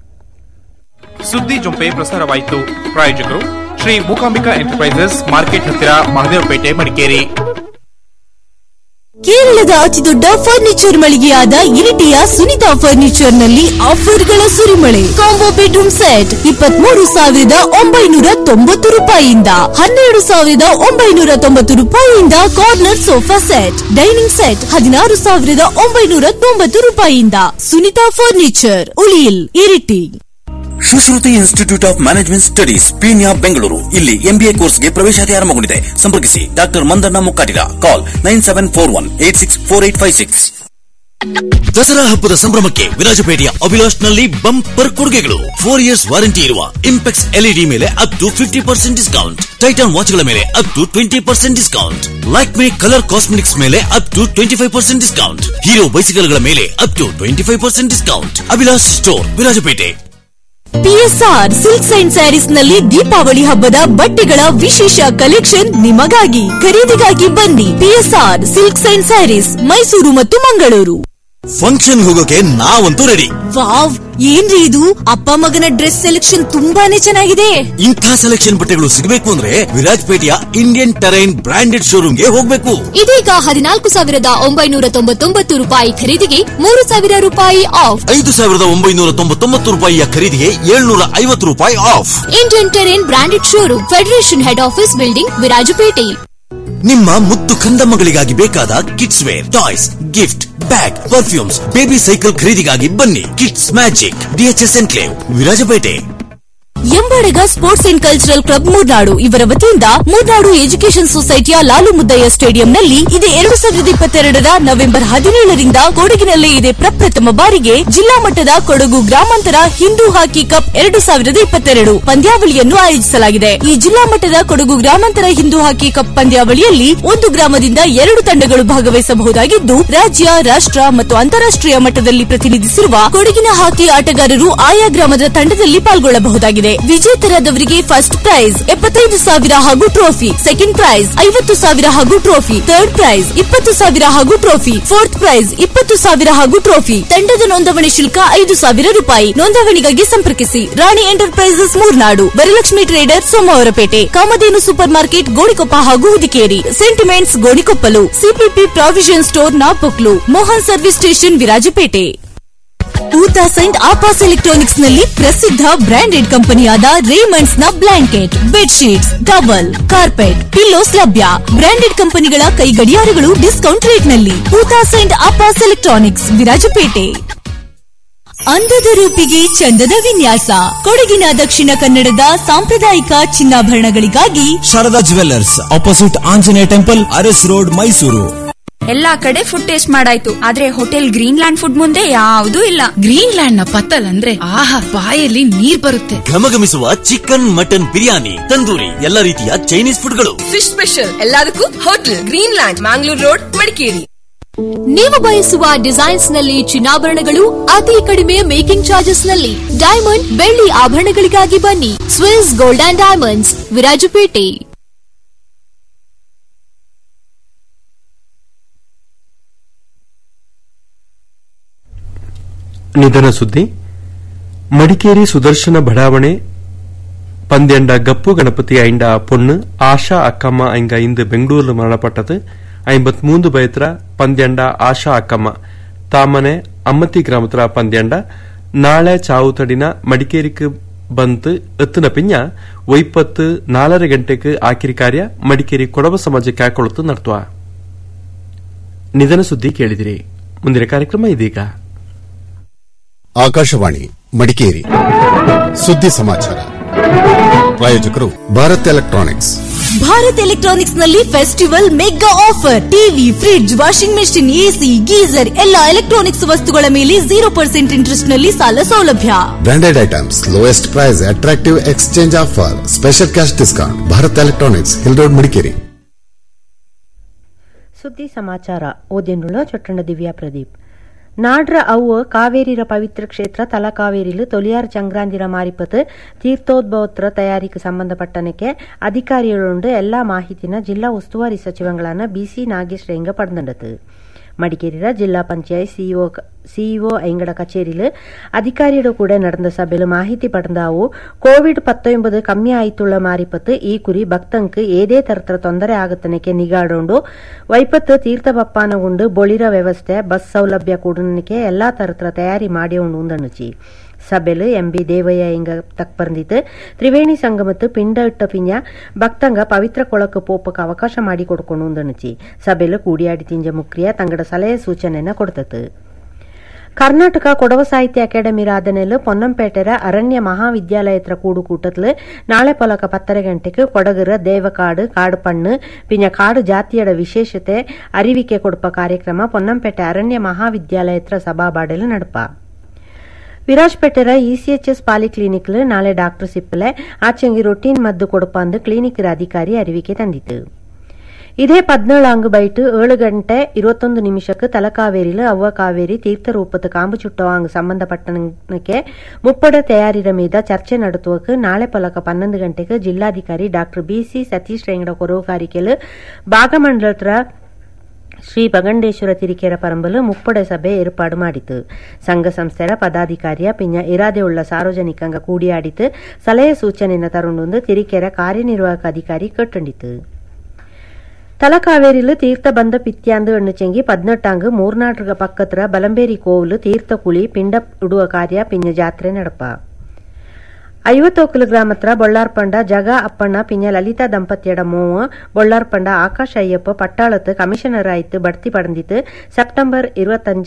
ಸುದ್ದಿ ಜೊಂಪೆ ಪ್ರಸಾರವಾಯಿತು ಪ್ರಾಯೋಜಕರು ಶ್ರೀ ಮೂಕಾಂಬಿಕಾ ಎಂಟರ್ಪ್ರೈಸಸ್ ಮಾರ್ಕೆಟ್ ಹತ್ತಿರ ಮಹದೇವಪೇಟೆ ಮಡಿಕೇರಿ ಕೇರಳದ ಅತಿದೊಡ್ಡ ಫರ್ನಿಚರ್ ಮಳಿಗೆಯಾದ ಇರಿಟಿಯ ಸುನಿತಾ ಫರ್ನಿಚರ್ ನಲ್ಲಿ ಆಫರ್ಗಳ ಸುರಿಮಳೆ ಕಾಂಬೋ ಬೆಡ್ರೂಮ್ ಸೆಟ್ ಇಪ್ಪತ್ಮೂರು ಸಾವಿರದ ಒಂಬೈನೂರ ತೊಂಬತ್ತು ರೂಪಾಯಿಯಿಂದ ಹನ್ನೆರಡು ಸಾವಿರದ ಒಂಬೈನೂರ ತೊಂಬತ್ತು ರೂಪಾಯಿಯಿಂದ corner sofa set dining set ಹದಿನಾರು ಸಾವಿರದ ಒಂಬೈನೂರ ತೊಂಬತ್ತು ರೂಪಾಯಿಯಿಂದ Sunita furniture Ulliyil Iritty Shivashruti institute of management studies Peenya Bengaluru ಇಲ್ಲಿ ಎಂಬಿಎ ಕೋರ್ಸ್ಗೆ ಪ್ರವೇಶಾತಿ ಆರಂಭಗೊಂಡಿದೆ ಸಂಪರ್ಕಿಸಿ doctor Mandanna Mukkattira call nine seven four one eight six four eight five six Dasara ಹಬ್ಬದ ಸಂಭ್ರಮಕ್ಕೆ ವಿರಾಜಪೇಟೆಯ ಅಭಿಲಾಷ್ ನಲ್ಲಿ ಬಂಪರ್ ಕೊಡುಗೆಗಳು ಫೋರ್ ಇಯರ್ಸ್ ವಾರಂಟಿ ಇರುವ ಇಂಪೆಕ್ಸ್ ಎಲ್ಇಡಿ ಮೇಲೆ up to fifty percent discount Titan ವಾಚ್ಗಳ ಮೇಲೆ up to twenty percent discount Lakme colour cosmetics ಮೇಲೆ up to twenty five percent discount Hero ಬೈಸಿಕಲ್ಗಳ ಮೇಲೆ up to twenty five percent discount Abhilash store Virajpet PSR silks and sarees ನಲ್ಲಿ ದೀಪಾವಳಿ ಹಬ್ಬದ ಬಟ್ಟೆಗಳ ವಿಶೇಷ collection ನಿಮಗಾಗಿ ಖರೀದಿಗಾಗಿ ಬನ್ನಿ PSR silks and sarees Mysuru ಮತ್ತು ಮಂಗಳೂರು ಫಂಕ್ಷನ್ ಹೋಗೋಕೆ ನಾವಂತೂ ರೆಡಿ ವಾವ್ ಏನ್ರಿ ಇದು ಅಪ್ಪ ಮಗನ ಡ್ರೆಸ್ ಸೆಲೆಕ್ಷನ್ ತುಂಬಾನೇ ಚೆನ್ನಾಗಿದೆ ಇಂಥ ಸೆಲೆಕ್ಷನ್ ಬಟ್ಟೆಗಳು ಸಿಗಬೇಕು ಅಂದ್ರೆ ವಿರಾಜ್ಪೇಟೆಯ ಇಂಡಿಯನ್ ಟೆರೈನ್ ಬ್ರಾಂಡೆಡ್ ಶೋರೂಮ್ಗೆ ಹೋಗ್ಬೇಕು ಇದೀಗ ಹದಿನಾಲ್ಕು ಸಾವಿರದ ಒಂಬೈನೂರ ತೊಂಬತ್ತೊಂಬತ್ತು ರೂಪಾಯಿ ಖರೀದಿಗೆ ಮೂರು ಸಾವಿರ ರೂಪಾಯಿ ಆಫ್ ಐದು ಸಾವಿರದ ಒಂಬೈನೂರ ತೊಂಬತ್ತೊಂಬತ್ತು ರೂಪಾಯಿಯ ಖರೀದಿಗೆ ಏಳ್ನೂರ ಐವತ್ತು ರೂಪಾಯಿ off Indian Terrain branded showroom federation head office building Virajpet ನಿಮ್ಮ ಮುದ್ದು ಕಂದಮ್ಮಗಳಿಗಾಗಿ ಬೇಕಾದ kids wear toys gift bag perfumes baby cycle ಖರೀದಿಗಾಗಿ ಬನ್ನಿ kids magic DHS enclave Virajpet Embadaga sports and cultural club Murnad ಇವರ ವತಿಯಿಂದ ಮೂರ್ನಾಡು ಎಜುಕೇಷನ್ ಸೊಸೈಟಿಯ ಲಾಲು ಮುದ್ದಯ್ಯ ಸ್ಟೇಡಿಯಂನಲ್ಲಿ ಇದೇ ಎರಡು ಸಾವಿರದ ಇಪ್ಪತ್ತೆರಡರ ನವೆಂಬರ್ ಹದಿನೇಳರಿಂದ ಕೊಡಗಿನಲ್ಲೇ ಇದೆ ಪ್ರಪ್ರಥಮ ಬಾರಿಗೆ ಜಿಲ್ಲಾ ಮಟ್ಟದ ಕೊಡಗು ಗ್ರಾಮಾಂತರ ಹಿಂದೂ ಹಾಕಿ ಕಪ್ ಎರಡು ಸಾವಿರದ ಇಪ್ಪತ್ತೆರಡು ಪಂದ್ಯಾವಳಿಯನ್ನು ಆಯೋಜಿಸಲಾಗಿದೆ ಈ ಜಿಲ್ಲಾ ಮಟ್ಟದ ಕೊಡಗು ಗ್ರಾಮಾಂತರ ಹಿಂದೂ ಹಾಕಿ ಕಪ್ ಪಂದ್ಯಾವಳಿಯಲ್ಲಿ ಒಂದು ಗ್ರಾಮದಿಂದ ಎರಡು ತಂಡಗಳು ಭಾಗವಹಿಸಬಹುದಾಗಿದ್ದು ರಾಜ್ಯ ರಾಷ್ಟ್ರ ಮತ್ತು ಅಂತಾರಾಷ್ಟ್ರೀಯ ಮಟ್ಟದಲ್ಲಿ ಪ್ರತಿನಿಧಿಸಿರುವ ಕೊಡಗಿನ ಹಾಕಿ ಆಟಗಾರರು ಆಯಾ ಗ್ರಾಮದ ತಂಡದಲ್ಲಿ ಪಾಲ್ಗೊಳ್ಳಬಹುದಾಗಿದೆ ವಿಜೇತರಾದವರಿಗೆ ಫಸ್ಟ್ ಪ್ರೈಸ್ ಎಪ್ಪತ್ತೈದು ಸಾವಿರ ಹಾಗೂ ಟ್ರೋಫಿ ಸೆಕೆಂಡ್ ಪ್ರೈಸ್ ಐವತ್ತು ಸಾವಿರ ಹಾಗೂ ಟ್ರೋಫಿ ಥರ್ಡ್ ಪ್ರೈಸ್ ಇಪ್ಪತ್ತು ಸಾವಿರ ಹಾಗೂ ಟ್ರೋಫಿ ಫೋರ್ತ್ ಪ್ರೈಸ್ ಇಪ್ಪತ್ತು ಸಾವಿರ ಹಾಗೂ ಟ್ರೋಫಿ ತಂಡದ ನೋಂದಣಿ ಶುಲ್ಕ ಐದು ಸಾವಿರ ರೂಪಾಯಿ ನೋಂದಣಿಗಾಗಿ ಸಂಪರ್ಕಿಸಿ Rani enterprises Murnad Varalakshmi trader Somwarpet Kamadhenu super market Gonikoppa ಹಾಗೂ Hudikeri sentiments Gonikoppal CPP provision store Napoklu Mohan service station Virajpet ಊತಾ ಸೈಂಟ್ ಆಪಾಸ್ ಎಲೆಕ್ಟ್ರಾನಿಕ್ಸ್ ನಲ್ಲಿ ಪ್ರಸಿದ್ಧ ಬ್ರಾಂಡೆಡ್ ಕಂಪನಿಯಾದ ರೇಮಂಡ್ಸ್ ನ blanket bedsheets towel carpet pillows ಲಭ್ಯ ಬ್ರಾಂಡೆಡ್ ಕಂಪನಿಗಳ ಕೈ ಗಡಿಯಾರಗಳು ಡಿಸ್ಕೌಂಟ್ ರೇಟ್ ನಲ್ಲಿ ಊತಾ ಸೈಂಟ್ ಆಪಾಸ್ ಎಲೆಕ್ಟ್ರಾನಿಕ್ಸ್ ವಿರಾಜಪೇಟೆ ಅಂದದ ರೂಪಿಗೆ ಚಂದದ ವಿನ್ಯಾಸ ಕೊಡಗಿನ ದಕ್ಷಿಣ ಕನ್ನಡದ ಸಾಂಪ್ರದಾಯಿಕ ಚಿನ್ನಾಭರಣಗಳಿಗಾಗಿ Sharada jewellers opposite Anjaneya temple Aras road Mysuru ಎಲ್ಲಾ ಕಡೆ ಫುಡ್ ಟೇಸ್ಟ್ ಮಾಡಾಯ್ತು ಆದ್ರೆ ಹೋಟೆಲ್ ಗ್ರೀನ್ ಲ್ಯಾಂಡ್ ಫುಡ್ ಮುಂದೆ ಯಾವ್ದೂ ಇಲ್ಲ ಗ್ರೀನ್ ಲ್ಯಾಂಡ್ ನ ಪತ್ತಲ್ ಅಂದ್ರೆ ಆಹಾ ಬಾಯಲ್ಲಿ ನೀರ್ ಬರುತ್ತೆ ಘಮಘಮಿಸುವ ಚಿಕನ್ ಮಟನ್ ಬಿರಿಯಾನಿ ತಂದೂರಿ ಎಲ್ಲ ರೀತಿಯ ಚೈನೀಸ್ ಫುಡ್ಗಳು ಫಿಶ್ ಸ್ಪೆಷಲ್ ಎಲ್ಲದಕ್ಕೂ hotel green land Mangalore road Madikeri ನೀವು ಬಯಸುವ ಡಿಸೈನ್ಸ್ ನಲ್ಲಿ ಚಿನ್ನಾಭರಣಗಳು ಅತಿ ಕಡಿಮೆ ಮೇಕಿಂಗ್ ಚಾರ್ಜಸ್ ನಲ್ಲಿ ಡೈಮಂಡ್ ಬೆಳ್ಳಿ ಆಭರಣಗಳಿಗಾಗಿ ಬನ್ನಿ Swiss gold and diamonds Virajpet ನಿಧನ ಸುದ್ದಿ ಮಡಿಕೇರಿ ಸುದರ್ಶನ ಬಡಾವಣೆ ಪಂದ್ಯಂಡ ಗಪ್ಪು ಗಣಪತಿ ಐಂಡ ಪೊಣ್ಣು ಆಶಾ ಅಕ್ಕಮ್ಮ ಐಂಗ ಇಂದು ಬೆಂಗಳೂರಿல் மரணப்பட்டது ஐம்பத்மூன்று பயத்திர பந்தியண்ட ஆஷா அக்கಮ್ಮ ತಾಮನೆ ಅಮ್ಮತಿ ಗ್ರಾಮತ್ರ ಪಂದ್ಯಂಡ ನಾಳೆ ಚಾವುತಡಿನ ಮಡಿಕೇರಿക്ക് ಬಂತು ಎತ್ತಿನ ಪಿಂಜ ಒಯ್ಪತ್ತು ನಾಲರ ಗಂಟೆಗೆ ಆಕಿರಿ ಕಾರ್ಯ ಮಡಿಕೇರಿ ಕೊಡವ ಸಮಾಜಕ್ಕೆ ಹಾಕೊಳುತ್ತು ನಡ್ತುವ ನಿಧನ ಸುದ್ದಿ ಕೇಳಿದಿರಿ ಮುಂದಿನ ಕಾರ್ಯಕ್ರಮ ಇದೀಗ ಆಕಾಶವಾಣಿ ಮಡಿಕೇರಿ ಸುದ್ದಿ ಸಮಾಚಾರ ಪ್ರಾಯೋಜಕರು ಭಾರತ್ ಎಲೆಕ್ಟ್ರಾನಿಕ್ಸ್ ಭಾರತ್ ಎಲೆಕ್ಟ್ರಾನಿಕ್ಸ್ ನಲ್ಲಿ festival mega offer TV fridge washing machine AC geyser ಎಲ್ಲ ಎಲೆಕ್ಟ್ರಾನಿಕ್ಸ್ ವಸ್ತುಗಳ ಮೇಲೆ ಜೀರೋ ಪರ್ಸೆಂಟ್ ಇಂಟ್ರೆಸ್ಟ್ ನಲ್ಲಿ ಸಾಲ ಸೌಲಭ್ಯ branded items lowest price attractive exchange offer special cash discount Bharat electronics hill road Madikeri ಸುದ್ದಿ ಸಮಾಚಾರ ಓದಿನುಳ್ಳ ಚೊಟ್ಟಣ ದಿವ್ಯಾ ಪ್ರದೀಪ್ ನಾಡ್ರ ಅವು ಕಾವೇರಿರ ಪವಿತ್ರ ಕ್ಷೇತ್ರ ತಲಕಾವೇರಿಲು ತೊಲಿಯಾರ್ ಚಂಗ್ರಾಂದಿರ ಮಾರಿಪತ್ ತೀರ್ಥೋದ್ಭವತ್ರ ತಯಾರಿಕೆ ಸಂಬಂಧಪಟ್ಟನಕ್ಕೆ ಅಧಿಕಾರಿകളുണ്ട് ಎಲ್ಲಾ ಮಾಹಿತಿನ ಜಿಲ್ಲಾ ಉಸ್ತುವಾರಿ ಸಚಿವಗಳನ್ನ ಬಿಸಿ ನಾಗೇಶ್ ರೇಂಗ ಪಡೆದಂಡತು மடிக்கேரியில் ஜில்லா பஞ்சாயத் சிஇஓ சிஇஓ எங்கட கச்சேரியில் அதிகாரியோட கூட நடந்த சபையில் ಮಾಹಿತಿ ಪಡೆದಾವು ಕೋವಿಡ್ ಪತ್ತೊಂಬದು ಕಮ್ಮಿ ಆಯ್ತುಳ್ಳ ಮಾರಿಪತ್ತು ಈ ಕುರಿ ಭಕ್ತಂಕ್ ಏದೇ ತರತರ ತೊಂದರೆ ಆಗುತ್ತನಕ್ಕೆ ನಿಗಾಡೋಂಡು ವೈಪತ್ತು ತೀರ್ಥ ಬಪ್ಪಾನಗುಂಡು ಬೊಳಿರ ವ್ಯವಸ್ಥೆ ಬಸ್ ಸೌಲಭ್ಯ ಕೂಡನಕ್ಕೆ ಎಲ್ಲಾ ತರತರ ತಯಾರಿ ಮಾಡಿ ಉಂದಣ್ಣುಚಿ ಸಭೆಲು ಎಂಬಿ ದೇವಯ್ಯ ಇಂಗ ತಕ್ ಬಂದಿತ್ತು ತ್ರಿವೇಣಿ ಸಂಗಮತ್ತು ಪಿಂಡ ಇಟ್ಟ ಪಿಂಜ ಭಕ್ತಂಗ ಪವಿತ್ರ ಕೊಳಕು ಪೋಪಕ್ಕೆ ಅವಕಾಶ ಮಾಡಿ ಕೊಡ್ಕೊಂಡು ಉಂದಣುಚಿ ಸಭೆಲು ಕೂಡಿಯಾಡಿ ತಿಂಜ ಮುಕ್ರಿಯ ತಂಗಡ ಸಲಹೆ ಸೂಚನೆನ ಕೊಡ್ತತ್ತು ಕರ್ನಾಟಕ ಕೊಡವ ಸಾಹಿತ್ಯ ಅಕಾಡೆಮಿ ರಾಧನೆಲು ಪೊನ್ನಂಪೇಟೆರ ಅರಣ್ಯ ಮಹಾವಿದ್ಯಾಲಯತ್ರ ಕೂಡುಕೂಟತ್ಲು ನಾಳೆ ಪೊಲಕ ಪತ್ತರೆ ಗಂಟೆಗೆ ಕೊಡಗರ ದೇವಕಾಡು ಕಾಡು ಪಣ್ಣು ಪಿಂಜ ಕಾಡು ಜಾತಿಯಡ ವಿಶೇಷತೆ ಅರಿವಿಕೆ ಕೊಡುಪ ಕಾರ್ಯಕ್ರಮ ಪೊನ್ನಂಪೇಟೆ ಅರಣ್ಯ ಮಹಾವಿದ್ಯಾಲಯತ್ರ ಸಭಾಬಾಡೆಲು ನಡಪ ವಿರಾಜ್ಪೇಟೆರ ಇಸಿಎಚ್ಎಸ್ ಪಾಲಿಕ್ಲಿನಿಕ್ಲು ನಾಳೆ ಡಾಕ್ಟರ್ ಸಿಪ್ಪಲೆ ಆಚೆಂಗಿ ರೊಟೀನ್ ಮದ್ದು ಕೊಡುಪಂದು ಕ್ಲಿನಿಕ್ ಅಧಿಕಾರಿ ಅರಿವಿಕೆ ತಂದಿತು ಇದೇ ಪದ್ನೇಳಾಂಗು ಬೈಟು ಏಳು ಗಂಟೆ ಇರುವತ್ತೊಂದು ನಿಮಿಷಕ್ಕೆ ತಲಕಾವೇರಿಲು ಅವ್ವ ಕಾವೇರಿ ತೀರ್ಥರೂಪದ ಕಾಂಬು ಚುಟ್ಟವಾಂಗ್ ಸಂಬಂಧಪಟ್ಟನಕ್ಕೆ ಮುಪ್ಪಡ ತಯಾರಿರ ಮೀದ ಚರ್ಚೆ ನಡುತ್ತುವಕ್ಕೆ ನಾಳೆ ಪಲಕ ಪನ್ನೊಂದು ಗಂಟೆಗೆ ಜಿಲ್ಲಾಧಿಕಾರಿ ಡಾಕ್ಟರ್ ಬಿಸಿ ಸತೀಶ್ ರೇಂಗಡ ಕೊರವುಗಾರಿಕೆಲು ಭಾಗಮಂಡಲತ್ರ ಶ್ರೀ ಬಗಂಡೇಶ್ವರ ತಿರಿಕೆರ ಪರಂಬಲು ಮುಪ್ಪಡೆ ಸಭೆ ಏರ್ಪಾಡು ಮಾಡಿತು ಸಂಘ ಸಂಸ್ಥೆರ ಪದಾಧಿಕಾರಿಯ ಪಿಂಜ ಇರಾದೆಯುಳ್ಳ ಸಾರ್ವಜನಿಕಂಗ ಕೂಡಿಯಾಡಿತು ಸಲಹೆ ಸೂಚನೆನ ತರುಣೊಂದು ತಿರಿಕೆರ ಕಾರ್ಯನಿರ್ವಾಹಕ ಅಧಿಕಾರಿ ಕಟ್ಟುಂಡಿತು ತಲಕಾವೇರಿಲು ತೀರ್ಥ ಬಂದ ಪಿತ್ಯಾಂದು ಎಣ್ಣು ಚೆಂಗಿ ಪದ್ನೆಟ್ಟಾಂಗ್ ಮೂರ್ನಾಡ್ರ ಪಕ್ಕತ್ರ ಬಲಂಬೇರಿ ಕೋವಿಲು ತೀರ್ಥ ಕುಳಿ ಪಿಂಡ ಇಡುವ ಕಾರ್ಯ ಪಿಂಜ ಜಾತ್ರೆ ನಡಪ ಐವತ್ತೊಕ್ಕಲು ಗ್ರಾಮತ್ರ ಬೊಳ್ಳಾರ್ಪಂಡ ಜಗ ಅಪ್ಪಣ್ಣ ಪಿಂಜ ಲಲಿತಾ ದಂಪತಿಯಡ ಮೋವ ಬೊಳ್ಳಾರ್ಪಂಡ ಆಕಾಶ್ ಅಯ್ಯಪ್ಪ ಪಟ್ಟಾಳത്ത് ಕಮಿಷನರ್ ಆಯ್ತು ಬಡ್ತಿ ಪಡೆದಿತ್ತು ಸೆಪ್ಟೆಂಬರ್ ഇരുപത്തഞ്ച്